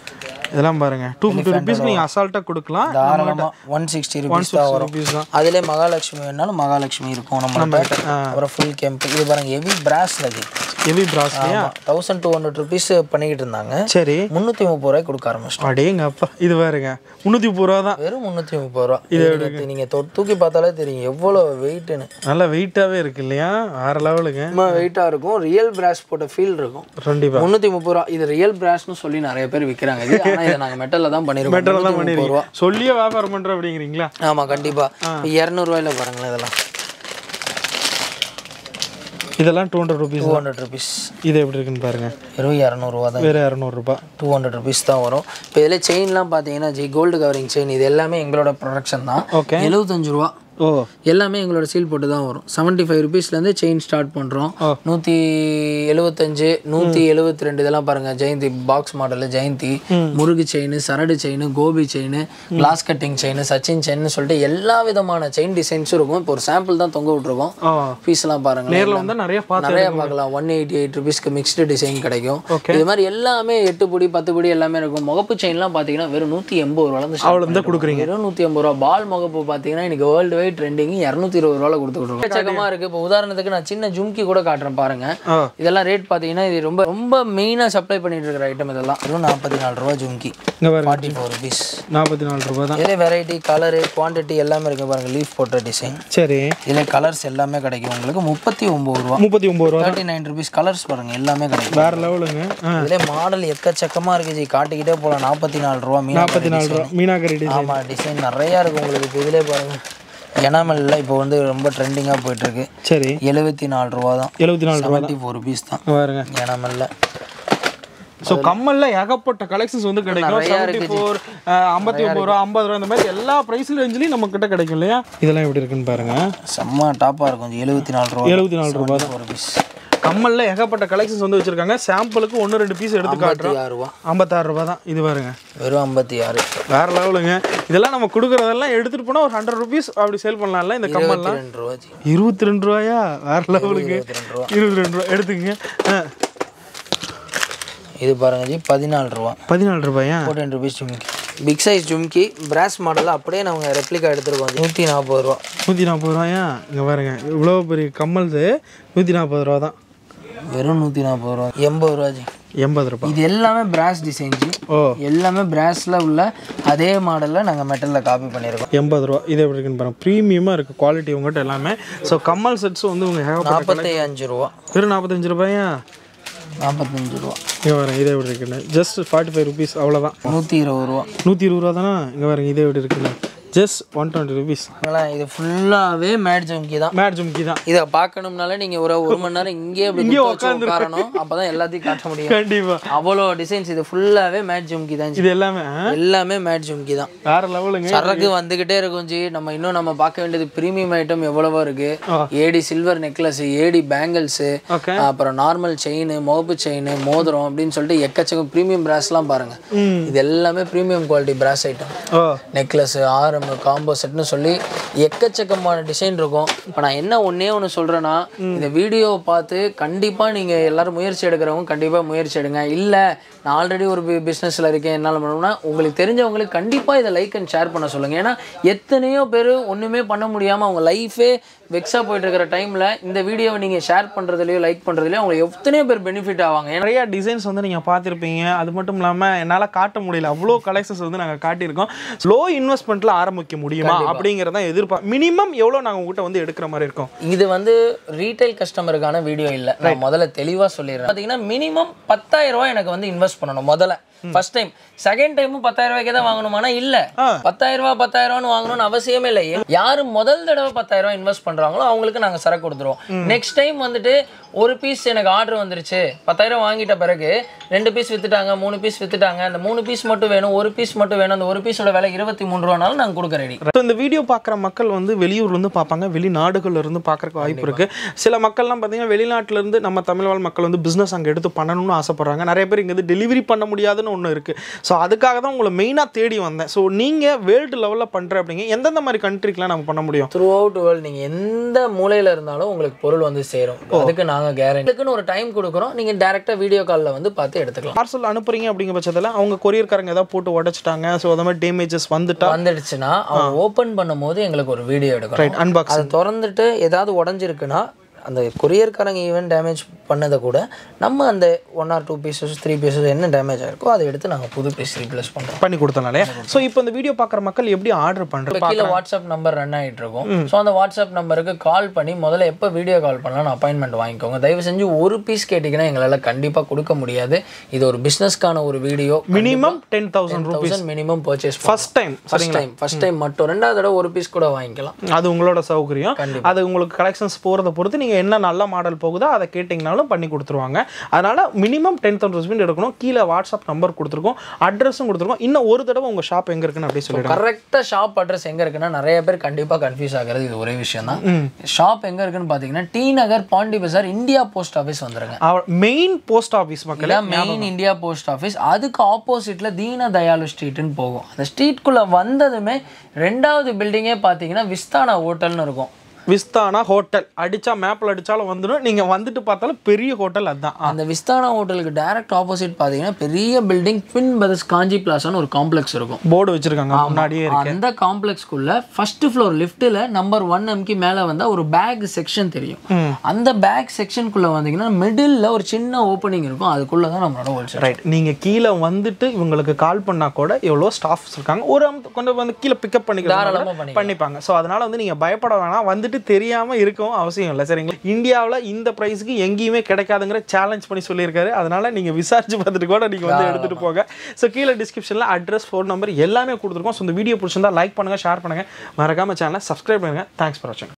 இதெல்லாம் பாருங்க டூ ஃபிஃப்டி ருபீஸ் நீங்கள் அசால்ட்டாக கொடுக்கலாம் தாராளமா ஒன் சிக்ஸ்டி ருபீஸ் தான் வரும் ருபீஸ் தான் அதிலே மகாலட்சுமி வேணாலும் மகாலட்சுமி இருக்கும் நம்ம அப்புறம் ஃபுல் கேம்ப் இது பாருங்க ஹெவி பிராஸ்ல இது ஹெவி பிராஸ்லையா தௌசண்ட் டூ ஹண்ட்ரட் ருபீஸ் பண்ணிக்கிட்டு இருந்தாங்க சரி முந்நூற்றி முப்பது ரூபாய் கொடுக்க ஆரம்பிச்சிட்டோம் அடேங்க அப்பா இது பாருங்க முந்நூற்றி முப்பது ரூபா தான் வெறும் முந்நூற்றி முப்பது ரூபா இது நீங்க தொ- தூக்கி பார்த்தாலே தெரியும் எவ்வளோ வெயிட்னு நல்லா வெயிட்டாகவே இருக்கு இல்லையா வேறு லெவலுங்க சும்மா வெயிட்டாக இருக்கும் ரியல் பிராஸ் போட்ட ஃபீல் இருக்கும் கண்டிப்பாக முந்நூற்றி முப்பது ரூபா இது ரியல் பிராஸ்னு சொல்லி நிறைய பேர் விற்கிறாங்க இது ஆனால் இதை நாங்கள் மெட்டலில் தான் பண்ணிருக்கோம் மெட்டல் தான் முந்நூற்றி முப்பது ரூபா பண்ணிருக்கீங்க சொல்லியே வியாபாரம் பண்ணுறோம் அப்படிங்கிறீங்களா ஆமாம் கண்டிப்பாக இப்போ இரநூறுவாயில் பாருங்களேன் இதெல்லாம் இதெல்லாம் two hundred rupees two hundred rupees இது எப்படி இருக்குன்னு பாருங்க வெறும் இரநூறுவா தான் வேறு இரநூறுபா டூ ஹண்ட்ரட் ருபீஸ் தான் வரும் இப்போ இதில் செயின்லாம் பார்த்தீங்கன்னா ஜி கோல்டு கவரிங் செயின் இது எல்லாமே எங்களோட ப்ரொடக்ஷன் தான் ஓகே எழுபத்தஞ்சு ரூபா ஓ எல்லாமே எங்களோட சீல் போட்டு தான் வரும் செவன்ட்டி ஃபைவ் ருபீஸ்லேருந்து செயின் ஸ்டார்ட் பண்ணுறோம் நூற்றி எழுபத்தஞ்சு நூற்றி எழுபத்தி ரெண்டு இதெல்லாம் பாருங்கள் ஜெயந்தி பாக்ஸ் மாடலு ஜெயந்தி முருகு செயின் சரடு chain Gopi chain glass cutting chain Sachin செயின்னு சொல்லிட்டு எல்லா விதமான செயின் டிசைன்ஸும் இருக்கும் இப்போ ஒரு சாம்பிள் தான் தொங்க விட்ருக்கோம் ஓ பீஸ்லாம் பாருங்களேன் நேரில் வந்து நிறைய பார்த்து நிறைய பார்க்கலாம் ஒன் எயிட்டி எயிட் ருபீஸ்க்கு மிக்ஸ்டு டிசைன் கிடைக்கும் இது மாதிரி எல்லாமே எட்டு பொடி பத்து பொடி எல்லாமே இருக்கும் முகப்பு செயின்லாம் பார்த்தீங்கன்னா வெறும் நூற்றி எண்பது ரூபாலேருந்து அவ்வளோ இருந்தால் கொடுக்குறீங்க வெறும் நூற்றி ஐம்பது ரூபா பால் முகப்பு பார்த்தீங்கன்னா இன்னைக்கு வேர்ல்டு வைட் ட்ரெண்டிங் இரநூத்தி இருபது ரூபால கொடுத்துக்கிட்டு எக்கச்சக்கமாக இருக்குது இப்போ உதாரணத்துக்கு நான் சின்ன ஜும்கி கூட காட்டுறேன் பாருங்க ஆ இதெல்லாம் ரேட் பார்த்தீங்கன்னா இது ரொம்ப ரொம்ப மெயினாக சப்ளை பண்ணிட்டு இருக்கிற ஐட்டம் இதெல்லாம் வெறும் நாற்பத்தி நாலு ரூபா ஜும்கி இங்கே பாருங்க ஃபார்ட்டி ஃபோர் ருபீஸ் நாற்பத்தி நாலு ரூபா தான் இதில் வெரைட்டி கலரு குவான்டிட்டி எல்லாமே இருக்கு பாருங்க லீஃப் போட்ட டிசைன் சரி இதில் கலர்ஸ் எல்லாமே கிடைக்கும் உங்களுக்கு முப்பத்தி ஒம்பது ரூபா முப்பத்தி ஒம்பது ரூபா தேர்ட்டி நைன் ருபீஸ் கலர்ஸ் பாருங்க எல்லாமே கிடைக்கும் வேறு லெவலுங்க ஆ இதுல மாடல் எக்கச்சக்கமா இருக்கு ஜி காட்டிக்கிட்டே போகலாம் நாற்பத்தி நாலு ரூபா மீனா நாற்பத்தி நாலு ரூபா மீனாக்கரி டிசைன் ஆமா டிசைன் நிறைய இருக்கு உங்களுக்கு இப்போ இதுலேயே பாருங்க எனாமல்ல இப்போ வந்து ரொம்ப ட்ரெண்டிங்காக போயிட்டு இருக்கு சரி எழுபத்தி நாலு ரூபா தான் எழுபத்தி நாலு ரூபா செவன்ட்டி ஃபோர் ருபீஸ் தான் இங்க பாருங்க எனாமல்ல ஸோ கம்மல்ல ஏகப்பட்ட கலெக்ஷன்ஸ் வந்து கிடைக்கும் செவன்ட்டி ஃபோர் ஐம்பத்தி ஒம்பது ரூபா ஐம்பது ரூபா இந்த மாதிரி எல்லா ப்ரைஸ் ரேஞ்சிலையும் நம்ம கிட்ட கிடைக்கும் இல்லையா இதெல்லாம் எப்படி இருக்குன்னு பாருங்க செம்ம டாப்பாக இருக்கும் எழுபத்தி நாலு ரூபா எழுபத்தி நாலு ரூபா ஃபோர் ருபீஸ் கம்மல்ல ஏகப்பட்ட கலெக்ஷன்ஸ் வந்து வச்சிருக்காங்க சாம்பிளுக்கு ஒன்று ரெண்டு பீஸ் எடுத்து காட்டுறோம் ஐம்பத்தி ஆறு ரூபா ஐம்பத்தாறு ரூபா தான் இது பாருங்க வெறும் ஐம்பத்தி ஆறு வேற லெவலுங்க இதெல்லாம் நம்ம கொடுக்குறதெல்லாம் எடுத்துட்டு போனா ஒரு ஹண்ட்ரட் ருபீஸ் அப்படி சேல் பண்ணலாம்ல இந்த கம்மல்லாம் ரெண்டு ரூபா ஜி இருபத்தி ரெண்டு ரூபாயா வேற லெவலுங்க ரெண்டு ரூபா இருபத்தி ரெண்டு ரூபா எடுத்துக்கங்க ஆ, இது பாருங்க ஜி பதினாலு ரூபா பதினாலு ரூபாயா fourteen rupees jhumki big size jhumki brass மாடலில் அப்படியே நாங்கள் ரெப்ளிகா எடுத்துருக்கோம் நூற்றி நாற்பது ரூபா நூற்றி நாற்பது ரூபாயா இங்கே பாருங்க இவ்வளோ பெரிய கம்மல்து நூற்றி நாற்பது ரூபா தான் வெறும் நூற்றி நாற்பது ரூபா எண்பது ரூபா ஜி எண்பது ரூபாய் இது எல்லாமே பிராஸ் டிசைன் ஜி ஓ எல்லாமே பிராஸில் உள்ள அதே மாடலில் நாங்கள் மெட்டலில் காப்பி பண்ணியிருக்கோம் எண்பது ரூபா இது எப்படி இருக்குன்னு பாருங்க ப்ரீமியமாக இருக்குது குவாலிட்டி உங்கள்கிட்ட எல்லாமே ஸோ கம்மல் செட்ஸ் வந்து உங்கள் ஏகப்பட்ட நாற்பத்தி அஞ்சு ரூபா வெறும் நாற்பத்தஞ்சு ரூபாயா நாற்பத்தஞ்சு ரூபா இங்கே பாருங்க இது எப்படி இருக்குன்னு ஜஸ்ட் ஃபார்ட்டி ஃபைவ் ருபீஸ் அவ்வளோதான் நூற்றி இருபது ரூபா நூற்றி இருபது ரூபா தானே இங்கே பாருங்க இது எப்படி இருக்குன்னு ஜஸ்ட் ஒன் டுவெண்ட்டி ருபீஸ் அதனால் இது ஃபுல்லாகவே மேட் ஜும்கி தான் மேட் ஜும்கி தான் இதை பார்க்கணும்னாலே நீங்கள் ஒரு ஒரு மணி நேரம் இங்கேயே இப்படி குத்த வச்சு உட்காரணும் அப்போ தான் எல்லாத்தையும் காட்ட முடியும் கண்டிப்பாக அவ்வளோ டிசைன்ஸ் இது ஃபுல்லாகவே மேட் ஜும்கி தான் ஜி. இது எல்லாமே ஆ? எல்லாமே மேட் ஜும்கி தான் வேற லெவலுங்க சரக்கு வந்துகிட்டே இருக்கும் ஜி நம்ம இன்னும் நம்ம பார்க்க வேண்டியது பிரீமியம் ஐட்டம் எவ்வளவோ இருக்கு ஆ. AD silver necklace AD bangles okay அப்புறம் நார்மல் செயின் முகப்பு செயின் மோதிரம் அப்படின்னு சொல்லிட்டு எக்கச்சக்கம் ப்ரீமியம் பிராஸ்லாம் பாருங்க ம் இது எல்லாமே ப்ரீமியம் குவாலிட்டி பிராஸ் ஐட்டம் ஓ நெக்லஸ் ஆரம் காம்போ செட்னு சொல்லி எக்கச்சக்கமான டிசைன் இருக்கும் இப்போ நான் என்ன ஒண்ணே ஒன்று சொல்கிறேன்னா இந்த வீடியோவை பார்த்து கண்டிப்பாக நீங்கள் எல்லாரும் முயற்சி எடுக்கிறவங்க கண்டிப்பாக முயற்சி எடுங்க இல்லை நான் ஆல்ரெடி ஒரு பிஸ்னஸில் இருக்கேன் என்னால் பண்ணணும்னா உங்களுக்கு தெரிஞ்சவங்களுக்கு கண்டிப்பாக இதை லைக் அண்ட் ஷேர் பண்ண சொல்லுங்கள் ஏன்னா எத்தனையோ பேர் ஒன்றுமே பண்ண முடியாமல் அவங்க லைஃபே வெக்ஸாக போயிட்டு இருக்கிற டைமில் இந்த வீடியோவை நீங்கள் ஷேர் பண்ணுறதுலையோ லைக் பண்ணுறதுலையோ அவங்க எத்தனையோ பேர் பெனிஃபிட் ஆவாங்க ஏன்னா நிறைய டிசைன்ஸ் வந்து நீங்கள் பார்த்துருப்பீங்க அது மட்டும் இல்லாமல் என்னால் காட்ட முடியல அவ்வளோ கலெக்ஷன்ஸ் வந்து நாங்கள் காட்டியிருக்கோம் லோ இன்வெஸ்ட்மெண்ட்டில் ஆரம்பிக்க முடியுமா அப்படிங்கிறத எதிர்பார்ப்பு மினிமம் எவ்வளோ நாங்கள் உங்கள்கிட்ட வந்து எடுக்கிற மாதிரி இருக்கும் இது வந்து ரீட்டைல் கஸ்டமருக்கான வீடியோ இல்லை நான் முதல்ல தெளிவாக சொல்லிடுறேன் பார்த்தீங்கன்னா மினிமம் பத்தாயிரம் ரூபாய் எனக்கு வந்து இன்வெஸ்ட் பண்ணணும் முதல்ல ஃபர்ஸ்ட் டைம் செகண்ட் டைமும் பத்தாயிரம் ரூபாய்க்கு தான் வாங்கணுமானா இல்ல ஆ. பத்தாயிரம் ரூபாய் பத்தாயிரம் ரூபான்னு வாங்கணும்னு அவசியமே இல்லை யாரு முதல் தடவை பத்தாயிரம் ரூபாய் இன்வெஸ்ட் பண்றாங்களோ அவங்களுக்கு நாங்க சரக்கு கொடுத்துருவோம் நெக்ஸ்ட் டைம் வந்துட்டு ஒரு பீஸ் எனக்கு ஆர்டர் வந்துருச்சு பத்தாயிரம் வாங்கிட்ட பிறகு ரெண்டு பீஸ் வித்துட்டாங்க மூணு பீஸ் வித்துட்டாங்க அந்த மூணு பீஸ் மட்டும் வேணும் ஒரு பீஸ் மட்டும் வேணும் அந்த ஒரு பீஸோட விலை இருபத்தி மூணு ரூபானாலும் நாங்க கொடுக்க ரெடி ஸோ இந்த வீடியோ பார்க்குற மக்கள் வந்து வெளியூர்ல இருந்து பார்ப்பாங்க வெளிநாடுகள்ல இருந்து பார்க்கறக்கு வாய்ப்பு இருக்கு சில மக்கள்லாம் பார்த்தீங்கன்னா வெளிநாட்டுல இருந்து நம்ம தமிழ் வாழ் மக்கள் வந்து பிஸ்னஸ் அங்கே எடுத்து பண்ணணும்னு ஆசைப்படுறாங்க நிறைய பேர் இங்கே வந்து டெலிவரி பண்ண முடியாதுன்னு ஸ்டால்னு ஒன்று இருக்குது ஸோ அதுக்காக தான் உங்களை மெயினாக தேடி வந்தேன் ஸோ நீங்கள் வேர்ல்டு லெவலில் பண்ணுற அப்படிங்க எந்தெந்த மாதிரி கண்ட்ரிக்கெலாம் நம்ம பண்ண முடியும் த்ரூ அவுட் வேர்ல்டு நீங்கள் எந்த மூலையில் இருந்தாலும் உங்களுக்கு பொருள் வந்து சேரும் அதுக்கு நாங்கள் கேரண்டி இதுக்குன்னு ஒரு டைம் கொடுக்குறோம் நீங்கள் டேரெக்டாக வீடியோ காலில் வந்து பார்த்து எடுத்துக்கலாம் பார்சல் அனுப்புறீங்க அப்படிங்கிற பட்சத்தில் அவங்க கொரியர்காரங்க ஏதாவது போட்டு உடைச்சிட்டாங்க ஸோ அந்த மாதிரி டேமேஜஸ் வந்துட்டா வந்துடுச்சுன்னா அவங்க ஓப்பன் பண்ணும்போது எங்களுக்கு ஒரு வீடியோ எடுக்கணும் ரைட் அன்பாக்ஸ் அதை திறந்துட்டு ஏதாவது உடஞ்சிருக்குன்னா அந்த கொரியர்காரங்க ஈவன் டேமேஜ் பண்ணதை கூட நம்ம அந்த one or two pieces three pieces என்ன டேமேஜ் ஆயிருக்கோ அதை எடுத்து நாங்கள் புது பீஸ் ரீப்ளேஸ் பண்ணுறோம் பண்ணி கொடுத்தனாலே ஸோ இப்போ இந்த வீடியோ பார்க்குற மக்கள் எப்படி ஆர்டர் பண்ணுறது கீழே வாட்ஸ்அப் நம்பர் ரன் ஆகிட்டு இருக்கும் ஸோ அந்த வாட்ஸ்அப் நம்பருக்கு கால் பண்ணி முதல்ல எப்போ வீடியோ கால் பண்ணலாம் அப்பாயின்மெண்ட் வாங்கிக்கோங்க தயவு செஞ்சு ஒரு பீஸ் கேட்டிங்கன்னா எங்களால் கண்டிப்பாக கொடுக்க முடியாது இது ஒரு பிஸ்னஸ்க்கான ஒரு video minimum ten thousand thousand minimum purchase first time first time first time மட்டும் ரெண்டாவது தடவை ஒரு பீஸ் கூட வாங்கிக்கலாம் அது உங்களோட சௌகரியம் அது உங்களுக்கு கலெக்ஷன்ஸ் போகிறத பொறுத்து நீங்கள் என்ன நல்ல மாடல் போகுதோ அதை கேட்டிங்கனாலும் பண்ணி கொடுத்துருவாங்க அதனால் மினிமம் டென் தௌசண்ட் ருபீஸ் எடுக்கணும் கீழே வாட்ஸ்அப் நம்பர் கொடுத்துருக்கோம் அட்ரஸும் கொடுத்துருக்கோம் இன்னும் ஒரு தடவை உங்கள் ஷாப் எங்கே இருக்குன்னு அப்படி சொல்லிடுங்க கரெக்டாக ஷாப் அட்ரஸ் எங்கே இருக்குன்னா நிறைய பேர் கண்டிப்பாக கன்ஃபியூஸ் ஆகுறது இது ஒரே விஷயம் தான் ஷாப் எங்கே இருக்குன்னு பார்த்தீங்கன்னா T Nagar Pondy Bazaar India post office வந்துருங்க மெயின் போஸ்ட் ஆஃபீஸ் மக்கள் இதான் மெயின் இந்தியா போஸ்ட் ஆஃபீஸ் அதுக்கு ஆப்போசிட்ல தீன தயாளு ஸ்ட்ரீட்னு போகும் அந்த ஸ்ட்ரீட்குள்ள வந்ததுமே ரெண்டாவது பில்டிங்கே பார்த்தீங்கன்னா விஸ்தானா ஹோட்டல்னு இருக்கும் விஸ்தானா ஹோட்டல் அடிச்சா மேப்பில் அடிச்சாலும் வந்துடும் நீங்கள் வந்துட்டு பார்த்தாலும் பெரிய ஹோட்டல் அதுதான் அந்த விஸ்தானா ஹோட்டலுக்கு டைரக்ட் ஆப்போசிட் பார்த்தீங்கன்னா பெரிய பில்டிங் ட்வின் பிரதர்ஸ் காஞ்சி பிளாசான்னு ஒரு காம்ப்ளெக்ஸ் இருக்கும் போர்டு வச்சிருக்காங்க முன்னாடியே அந்த காம்ப்ளெக்ஸ்க்குள்ள ஃபர்ஸ்ட் ஃப்ளோர் லிஃப்ட்டில் நம்பர் ஒன் எம்கி மேலே வந்தால் ஒரு பேக் செக்ஷன் தெரியும் அந்த பேக் செக்ஷனுக்குள்ள வந்தீங்கன்னா மிடில் ஒரு சின்ன ஓப்பனிங் இருக்கும் அதுக்குள்ள தான் நம்மளோட ஹோல்சேல் ரைட் நீங்கள் கீழே வந்துட்டு இவங்களுக்கு கால் பண்ணால் கூட எவ்வளோ ஸ்டாஃப்ஸ் இருக்காங்க ஒரு அம்- கொஞ்சம் வந்து கீழே பிக்கப் தாராளமா பண்ணிக்கலாம் பண்ணிக்கலாம். பண்ணிப்பாங்க ஸோ அதனால வந்து நீங்கள் பயப்பட வேணாம் வந்துட்டு தெரியாமல் இருக்கவும் அவசியம் இல்லை சரிங்களா இந்தியாவில் இந்த ப்ரைஸுக்கு எங்கேயுமே கிடைக்காதுங்கிற சேலஞ்ச் பண்ணி சொல்லியிருக்காரு அதனால நீங்கள் விசாரிச்சு பார்த்துட்டு கூட நீங்கள் வந்து எடுத்துகிட்டு போங்க ஸோ கீழே டிஸ்கிரிப்ஷனில் அட்ரஸ் ஃபோன் நம்பர் எல்லாமே கொடுத்துருக்கோம் ஸோ இந்த வீடியோ பிடிச்சிருந்தா லைக் பண்ணுங்கள் ஷேர் பண்ணுங்கள் மறக்காம சேனலை சப்ஸ்கிரைப் பண்ணுங்கள் தேங்க்ஸ் ஃபார் வாட்சிங்